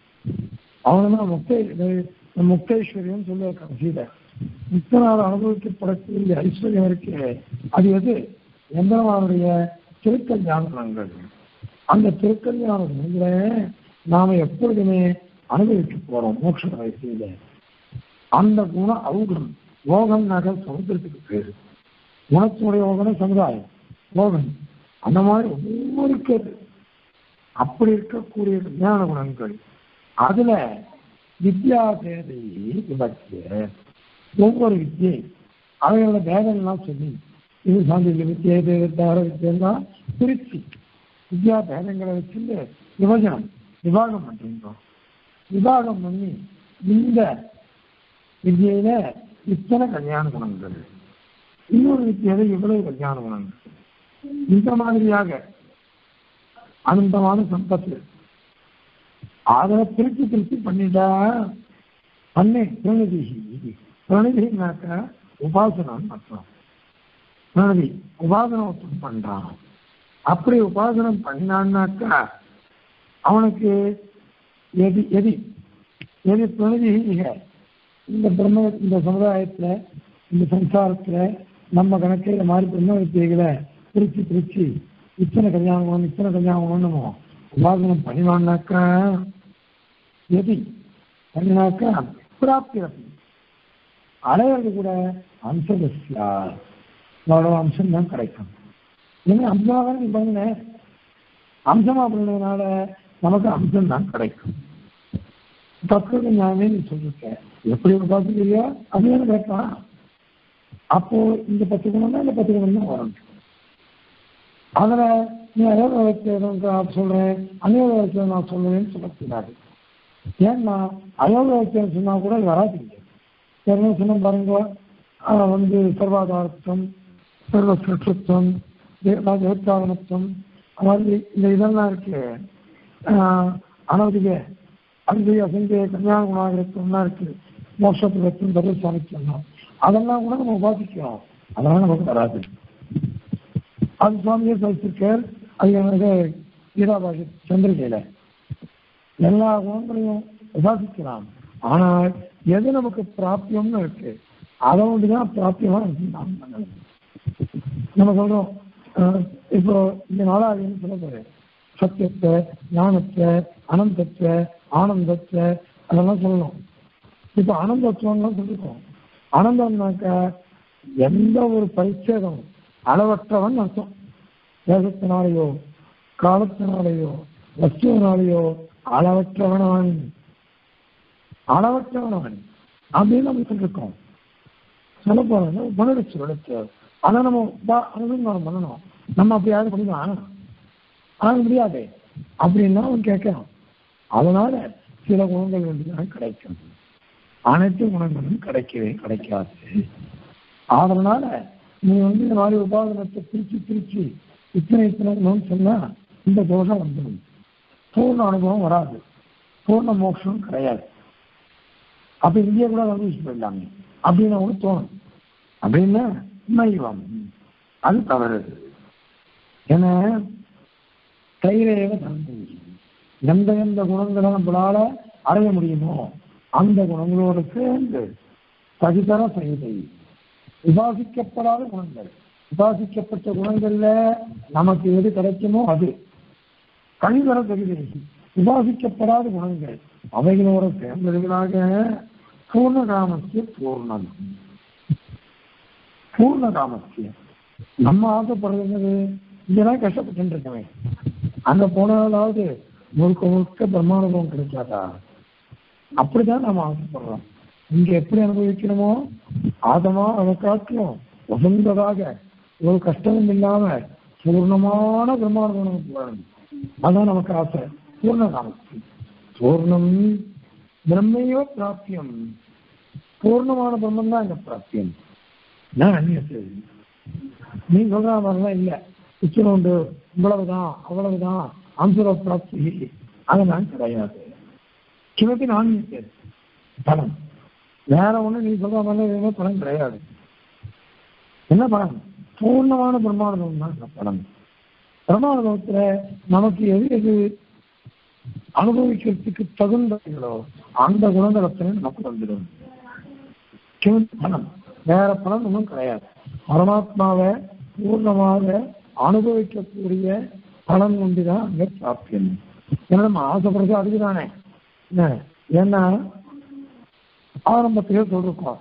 அவன் முக்தே முக்தேஸ்வரியம் சொல்லுவ கடைசியில முக்தனால் அனுபவிக்கப்படக்கூடிய ஐஸ்வர்யம் இருக்கு அது எது எந்திரமானுடைய திருக்கல்யாண குணங்கள் அந்த திருக்கல்யாண குணங்களை நாம எப்பொழுதுமே அனுபவிக்க போறோம் மோட்ச வயசில அந்த குணம் அவுகம் யோகம் நகர் சமுத்திரத்துக்கு பேரு குணத்தினுடைய யோகம் சமுதாயம் யோகம் அந்த மாதிரி ஒவ்வொருக்கு அப்படி இருக்கக்கூடிய ஞான குணங்கள் அதுல வித்யா பேதை விபக்திய ஒவ்வொரு வித்தியை அவைகளோட பேதங்கள்லாம் சொல்லி இது சாந்தியில் வித்தியை தேவத்தார வித்தியெல்லாம் பிரிச்சு வித்யா பேதங்களை வச்சுட்டு விபஜனம் விவாகம் பண்றோம் விவாகம் பண்ணி இந்த வித்தியில இத்தனை கல்யாண குணங்கள் இன்னொரு வித்தியில இவ்வளவு கல்யாண குணங்கள் இந்த மாதிரியாக அனந்தமான சம்பத்து அதை திருப்பி திருப்பி பண்ணிட்டா பண்ணே பிரணதி பிரணதினாக்க உபாசனம் அர்த்தம் பிரணதி உபாசனம் ஒருத்தன் பண்றான் அப்படி உபாசனம் பண்ணான்னாக்கா அவனுக்கு எதி எதி எதி பிரணதி இந்த பிரம்ம இந்த சமுதாயத்துல இந்த சம்சாரத்துல நம்ம கணக்கில் இந்த மாதிரி பிரம்ம வித்தியைகளை பிரிச்சு பிரிச்சு இத்தனை கல்யாணம் பண்ணணும் இத்தனை கல்யாணம் பண்ணணுமோ உபாசனம் பண்ணினான்னாக்கா எதி பண்ணினாக்கா பிராப்தி அப்படி அடையிறது கூட அம்சதஸ்யா அவ்வளோ அம்சம் தான் கிடைக்கும் ஏன்னா அம்சமாக தான் நீ பண்ண அம்சமா பண்ணதுனால நமக்கு அம்சம் தான் கிடைக்கும் தத்துவ ஞானமே நீ சொல்லிருக்க எப்படி ஒரு பார்த்துக்கிறியோ அது என்ன கேட்கலாம் அப்போ இந்த பத்து குணம் தான் இந்த பத்து குணம் தான் வரணும் அதுல நீ அயோக வைத்தியம் சொல்றேன் அநியோக வைத்தியம் நான் சொல்லுவேன்னு சொல்லக்கூடாது ஏன்னா அயோக வைத்தியம் சொன்னா கூட அது வராது என்ன சொன்ன பாருங்க ஆஹ் வந்து சர்வாதாரத்துவம் சர்வ சுற்றுத்துவம் ஏற்காவனத்துவம் மாதிரி இந்த இதெல்லாம் இருக்கு ஆஹ் அனவதிக அன்பு அசங்க கல்யாண குணாகிரத்துவம்லாம் இருக்கு மோட்சத்துவத்துவம் பதில் சாமிக்கலாம் அதெல்லாம் கூட நம்ம உபாசிக்கிறோம் அதெல்லாம் நமக்கு வராது அது சுவாமியே சொல்லிருக்கார் அது எனக்கு கீதாபாஷி சந்திரிகையில எல்லா குணங்களையும் உபாசிக்கலாம் ஆனால் எது நமக்கு பிராப்தியம்னு இருக்கு அதை ஒன்றுதான் பிராப்தியமா இருக்கு நாம் பண்ணணும். நம்ம சொல்றோம் அஹ், இப்போ இந்த நாளாவின்னு சொல்ல போறேன் சத்தியத்தை ஞானத்தை அனந்தத்தை ஆனந்தத்தை அதெல்லாம் சொல்லணும் இப்போ ஆனந்தத்துவம்லாம் சொல்லிருக்கோம் ஆனந்தம்னாக்கா எந்த ஒரு பரிச்சேதம் அளவற்றவன் அர்த்தம் தேசத்தினாலேயோ காலத்தினாலேயோ வஸ்துவினாலேயோ அளவற்றவனவன் அளவற்றவனவன் அப்படின்னு நம்ம சொல்லிருக்கோம் சொல்ல போறது உபநிடச்சு விளக்கு அதை நம்ம பா- அனுசந்தானம் பண்ணணும் நம்ம அப்படி யாரும் பண்ணிக்கலாம் ஆக முடியாது அப்படின்னா அவன் கேட்கறான் அதனால சில குணங்கள் வேண்டிதான் கிடைக்கும் அனைத்து குணங்களும் கிடைக்கவே கிடைக்காது அதனால நீ வந்து இந்த மாதிரி உபாதனத்தை பிரிச்சு பிரிச்சு இத்தனை இத்தனை குணம்னு சொன்னா இந்த தோஷம் வந்துடும் பூர்ண அனுபவம் வராது பூர்ண மோட்சம் கிடையாது அப்ப இந்தியா கூட அனுபவிச்சு போயிடலாங்க அப்படின்னு அவனுக்கு தோணும் அப்படின்னா நைவம் அது தவறு ஏன்னா தைரேவ தந்தை எந்த எந்த குணங்களை நம்மளால அடைய முடியுமோ அந்த குணங்களோடு சேர்ந்து தகுதர செய்தை விவாசிக்கப்படாத குணங்கள் விவாசிக்கப்பட்ட குணங்கள்ல நமக்கு எது கிடைக்குமோ அது கழிவர தகுதி விவாசிக்கப்படாத குணங்கள் அவைகளோட சேர்ந்தவர்களாக பூர்ணகாமத்திய பூர்ணம் பூர்ணகாமத்திய நம்ம ஆசைப்படுறது என்னது இதெல்லாம் கஷ்டப்பட்டு இருக்கவே அங்க போனாலாவது முழுக்க முழுக்க பிரம்மானுபவம் கிடைக்காதா அப்படிதான் நாம ஆசைப்படுறோம் இங்க எப்படி அனுபவிக்கணுமோ ஆதமா அதை காட்டிலும் உகந்ததாக ஒரு கஷ்டமும் இல்லாம பூர்ணமான பிரம்மானுபவம் நமக்கு வரணும் அதான் நமக்கு ஆசை பூர்ணகாமத்தி பூர்ணம் பிரம்மையோ பிராப்தியம் பூர்ணமான பிரம்மம் தான் இந்த பிராப்தியம் நான் அந்நியத்து நீ சொல்ற மாதிரிலாம் இல்ல இத்தனை உண்டு இவ்வளவுதான் அவ்வளவுதான் அம்சுர பிராப்தி அதெல்லாம் கிடையாது கிமப்பி நான் பலன் வேற ஒண்ணு நீ சொல்ற மாதிரி எதுவுமே பலன் கிடையாது என்ன பலன் பூர்ணமான பிரம்மாண்டம் தான் இந்த பலன் பிரம்மாண்டத்துல நமக்கு எது எது அனுபவிக்கிறதுக்கு தகுந்தவர்களோ அந்த குணநலத்தினை நமக்கு வந்துடும் கிமப்பி பலன் வேற பலன் ஒன்றும் கிடையாது பரமாத்மாவை பூர்ணமாக அனுபவிக்கக்கூடிய பலன் ஒன்றுதான் அங்க சாப்பியம் ஏன்னா நம்ம ஆசைப்படுறது அதுக்கு தானே என்ன ஏன்னா ஆரம்பத்திலே சொல்லிருக்கோம்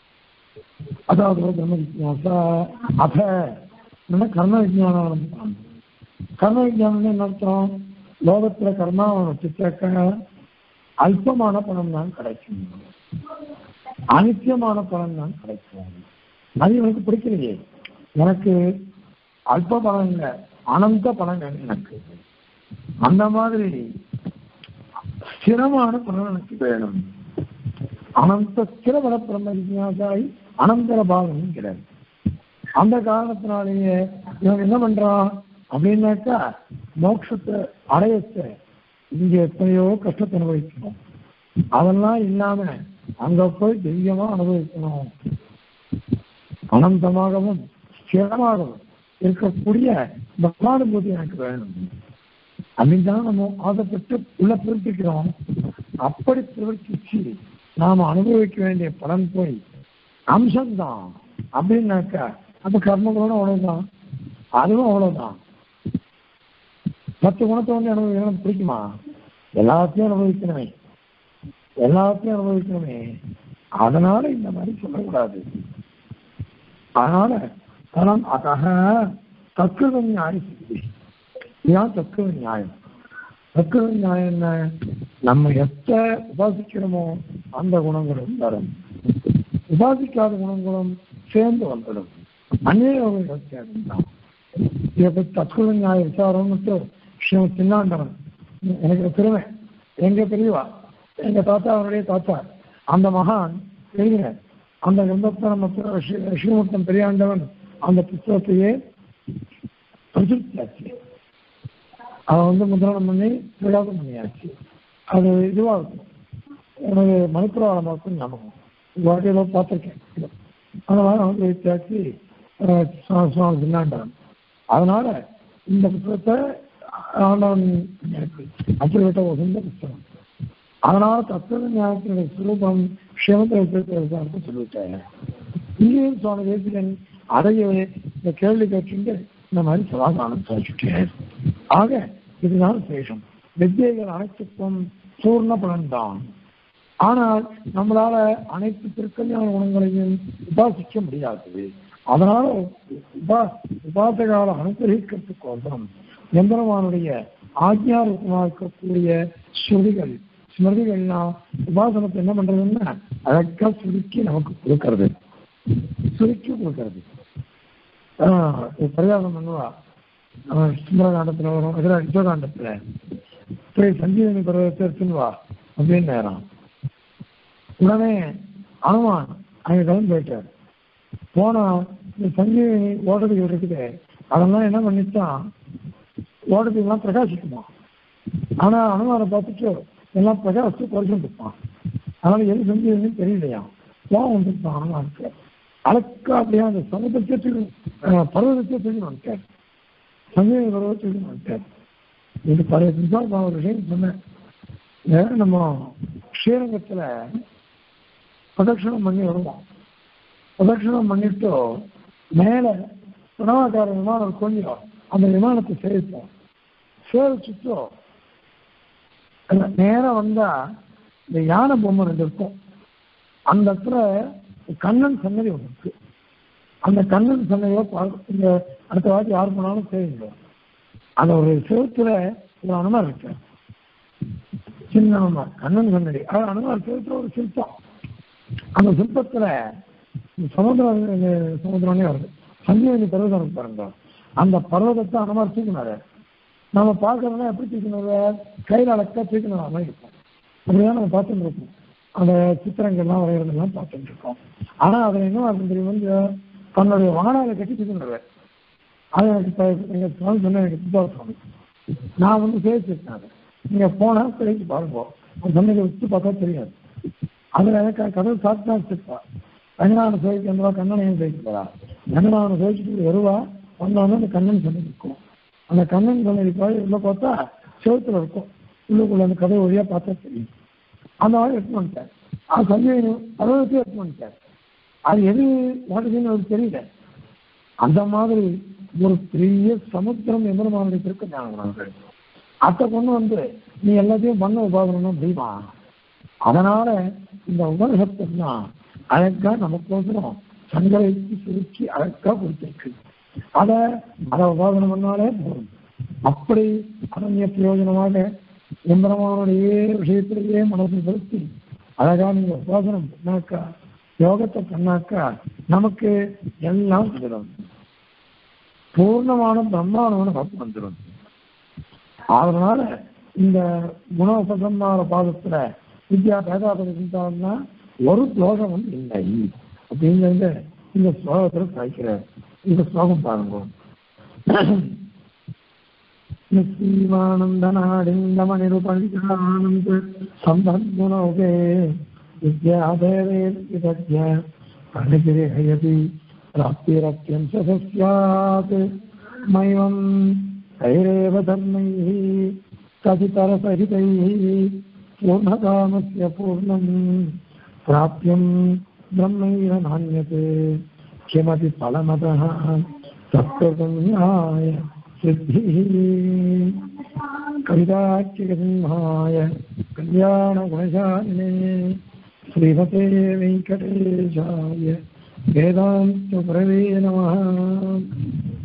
அதாவது பிரம்ம விஜயாசா அத என்ன கர்ம விஜயானம் ஆரம்பிப்பாங்க கர்ம விஜயானம் என்ன அர்த்தம் லோகத்துல கர்மாவை வச்சுட்டாக்க அல்பமான பணம் தான் கிடைக்கும் அனித்தியமான பலன் தான் கிடைக்கும் அது எனக்கு பிடிக்கலையே எனக்கு அல்ப பலன் இல்லை அனந்த பலன் வேணும் எனக்கு அந்த மாதிரி ஸ்திரமான பலன் எனக்கு வேணும் அனந்த ஸ்திரபல பிரம்ம ஜிஞாசாய் அனந்தர பாவம் கிடையாது அந்த காரணத்தினாலேயே இவன் என்ன பண்றான் அப்படின்னாக்கா மோட்சத்தை அடையச்ச இங்க எத்தனையோ கஷ்டத்தை அனுபவிக்கணும் அதெல்லாம் இல்லாம அங்க போய் தெய்வமா அனுபவிக்கணும் அனந்தமாகவும் ஸ்திரமாகவும் இருக்கக்கூடிய பிரம்மானுபூதி எனக்கு வேணும் அப்படின்னு தான் நம்ம ஆசைப்பட்டு உள்ள பிரவர்த்திக்கிறோம் அப்படி பிரவர்த்திச்சு நாம அனுபவிக்க வேண்டிய பலன் போய் அம்சம்தான் அப்படின்னாக்கா அப்ப கர்மங்களோட அவ்வளவுதான் அதுவும் அவ்வளவுதான் பத்து குணத்தை வந்து அனுபவிக்கணும் பிடிக்குமா எல்லாத்தையும் அனுபவிக்கணுமே எல்லாத்தையும் அனுபவிக்கணுமே அதனால இந்த மாதிரி சொல்லக்கூடாது அதனால பலம் அதாக தத்துவ நியாயம் சித்தி இதுதான் தத்துவ நியாயம் தத்துவ நியாயம் என்ன நம்ம எத்த உபாசிக்கிறோமோ அந்த குணங்களும் வரும் உபாசிக்காத குணங்களும் சேர்ந்து வந்துடும் அந்நிய தான் இதை பற்றி தத்துவ நியாய விசாரம் மட்டும் ஸ்ரீமத் சின்னாண்டவன் எனக்கு பெருமை எங்க பெரியவா எங்க தாத்தா அவருடைய தாத்தா அந்த மகான் எழுதினார் அந்த கிரந்தத்தை நம்ம ஸ்ரீமுத்தம் பெரியாண்டவன் அந்த புத்தகத்தையே பிரசுரித்தாச்சு அவன் வந்து முத்திரணம் பண்ணி பிரகாசம் பண்ணியாச்சு அது இதுவா இருக்கும் எனக்கு மணிப்புராளம் பார்த்து ஞாபகம் வாட்டியில பார்த்துருக்கேன் அந்த மாதிரி அவன் வைத்தாச்சு சுவாமி சின்னாண்டவன் அதனால இந்த புத்தகத்தை ஆண்டவன் எனக்கு அப்படிப்பட்ட உகந்த புத்தகம் அதனால தத்துவ ஞானத்தினுடைய சுரூபம் சிவத்தை சொல்லிவிட்டாங்க இங்கேயும் சுவாமி தேசிகன் அதையே இந்த கேள்வி கேட்டு இந்த மாதிரி சமாதானம் சாதிச்சுட்டேன் ஆக இதுதான் சேஷம் வித்தியைகள் அனைத்துக்கும் பூர்ண பலன்தான் ஆனால் நம்மளால அனைத்து திருக்கல்யாண குணங்களையும் உபாசிக்க முடியாது அதனால உபா உபாசகால அனுகிரகிக்கிறதுக்கோசரம் எந்திரமானுடைய ஆக்ஞா ரூபமாக இருக்கக்கூடிய ஸ்ருதிகள் ஸ்மிருதிகள்லாம் உபாசனத்தை என்ன பண்றதுன்னா அழகா சுருக்கி நமக்கு கொடுக்கறது சுருக்கி கொடுக்கறது பரிதாபம் பண்ணுவா சுந்தரகாண்டத்துல வரும் இதில் யுத்தகாண்டத்துல போய் சஞ்சீவனி பருவத்தை எடுத்துன்னு வா அப்படின்னு நேரம் உடனே அனுமான் அங்கே கிளம்பி போயிட்டார் போனா இந்த சஞ்சீவனி ஓடுறதுக்கு இருக்குது அதெல்லாம் என்ன பண்ணிட்டான் ஓடுறதுக்கெல்லாம் பிரகாசிக்குமா ஆனா அனுமானை பார்த்துட்டு எல்லாம் பிரகாசித்து குறைச்சுட்டு இருப்பான் அதனால எது சஞ்சீவனி தெரியலையா கோவம் வந்துருப்பான் அனுமானுக்கு அழக்கா அப்படியே அந்த சமுதிரத்தை தூக்கணும் பருவத்தை தூக்கணும் சஞ்சீவனி பருவத்தை தூக்கணும் இது பழைய புதுசாக நான் ஒரு விஷயம் சொன்னேன் நம்ம ஸ்ரீரங்கத்தில் பிரதட்சணம் பண்ணி வருவோம் பிரதட்சணம் பண்ணிட்டு மேலே பிரணவாக்கார விமானம் கொஞ்சம் அந்த விமானத்தை சேவிப்போம் சேவிச்சுட்டு நேரம் வந்தா இந்த யானை பொம்மை ரெண்டு இருக்கும் அந்த இடத்துல கண்ணன் சன்னதி ஒன்று இருக்கு அந்த கண்ணன் சன்னதியை பார்க்க இந்த அடுத்த வாட்டி யார் போனாலும் சேவிங்க அந்த ஒரு சிவத்துல ஒரு அனுமார் இருக்கு சின்ன அனுமார் கண்ணன் சன்னதி அது அனுமார் சிவத்துல ஒரு சிற்பம் அந்த சிற்பத்துல சமுதிரம் சமுதிரமே வருது சஞ்சீவனி பர்வதம் பாருங்க அந்த பர்வதத்தை அனுமார் தூக்கினாரு நம்ம பார்க்கறதுனா எப்படி தூக்கணும் கையில் அழக்கா தூக்கணும் மாதிரி இருக்கும் அப்படிதான் நம்ம பார்த்துட்டு இருக்கோம் அந்த சித்திரங்கள்லாம் வரைகிறதெல்லாம் பார்த்துட்டு இருக்கோம் ஆனா அதில் என்ன ஆகும் தெரியும் தன்னுடைய வானாவை கட்டி தூக்கினாரு அது எனக்கு இப்போ எங்கள் சுவாமி சொன்ன எனக்கு புத்தக சுவாமி நான் வந்து பேசியிருக்கேன் அதை நீங்க போனா திரைக்கு பாருங்க அந்த சந்தையை வச்சு பார்த்தா தெரியாது அதுல க- கதவு சாத்தினா வச்சிருப்பா ரங்கநாத சோதிக்கு வந்தவா கண்ணனையும் சோதிக்கிறா ரங்கநாத சோதிச்சுட்டு வருவா வந்தவொடனே அந்த கண்ணன் சந்தை இருக்கும் அந்த கண்ணன் சந்தை போய் உள்ள பார்த்தா செவத்துல இருக்கும் உள்ளுக்குள்ள அந்த கதை வழியா பார்த்தா தெரியும் அந்த மாதிரி எடுத்து வந்துட்டார் அது சஞ்சய் அதை வச்சு எடுத்து வந்துட்டார் அது எது நடக்குதுன்னு அவருக்கு தெரியல அந்த மாதிரி ஒரு பெரிய சமுத்திரம் எம்பெருமானுடைய திருக்க ஞானம் அத்தை கொண்டு வந்து நீ எல்லாத்தையும் பண்ண உபாதனம் முடியுமா அதனால இந்த உபனிஷத்தெல்லாம் அழகா நமக்கோசரம் சங்கரைக்கு சுருக்கி அழகா கொடுத்திருக்கு அத அதை உபாதனம் பண்ணாலே போதும் அப்படி அனநிய பிரயோஜனமாக எம்பெருமானுடைய விஷயத்திலேயே மனசு செலுத்தி அழகா நீங்க உபாசனம் பண்ணாக்கா யோகத்தை பண்ணாக்கா நமக்கு எல்லாம் வந்துடும் பூர்ணமான பிரம்மாண்டமான பக்கம் வந்துடும் அதனால இந்த குண உபசம்மார பாதத்துல வித்யா பேதாபதி சிந்தான்னா ஒரு ஸ்லோகம் வந்து இல்லை அப்படிங்கிறத இந்த ஸ்லோகத்தில் கிடைக்கிற இந்த ஸ்லோகம் பாருங்க நிச்சயமானந்தநாடிந்தமனிருபணிகானந்த சம்பத்குணோகே வித்யாதேவே விதஜ்ய பணிகிரேஹயதி प्राप्तिरत्यं च स्यात् मयं तैरेव धर्मैः कथितरसहितैः पूर्णकामस्य पूर्णं प्राप्यं ब्रह्मैव नान्यते किमपि फलमतः तत्त्वगम्याय सिद्धिः कविताख्यसिंहाय कल्याणगुणशालिने श्रीमते वेङ्कटेशाय वेदान्तप्रवे नमः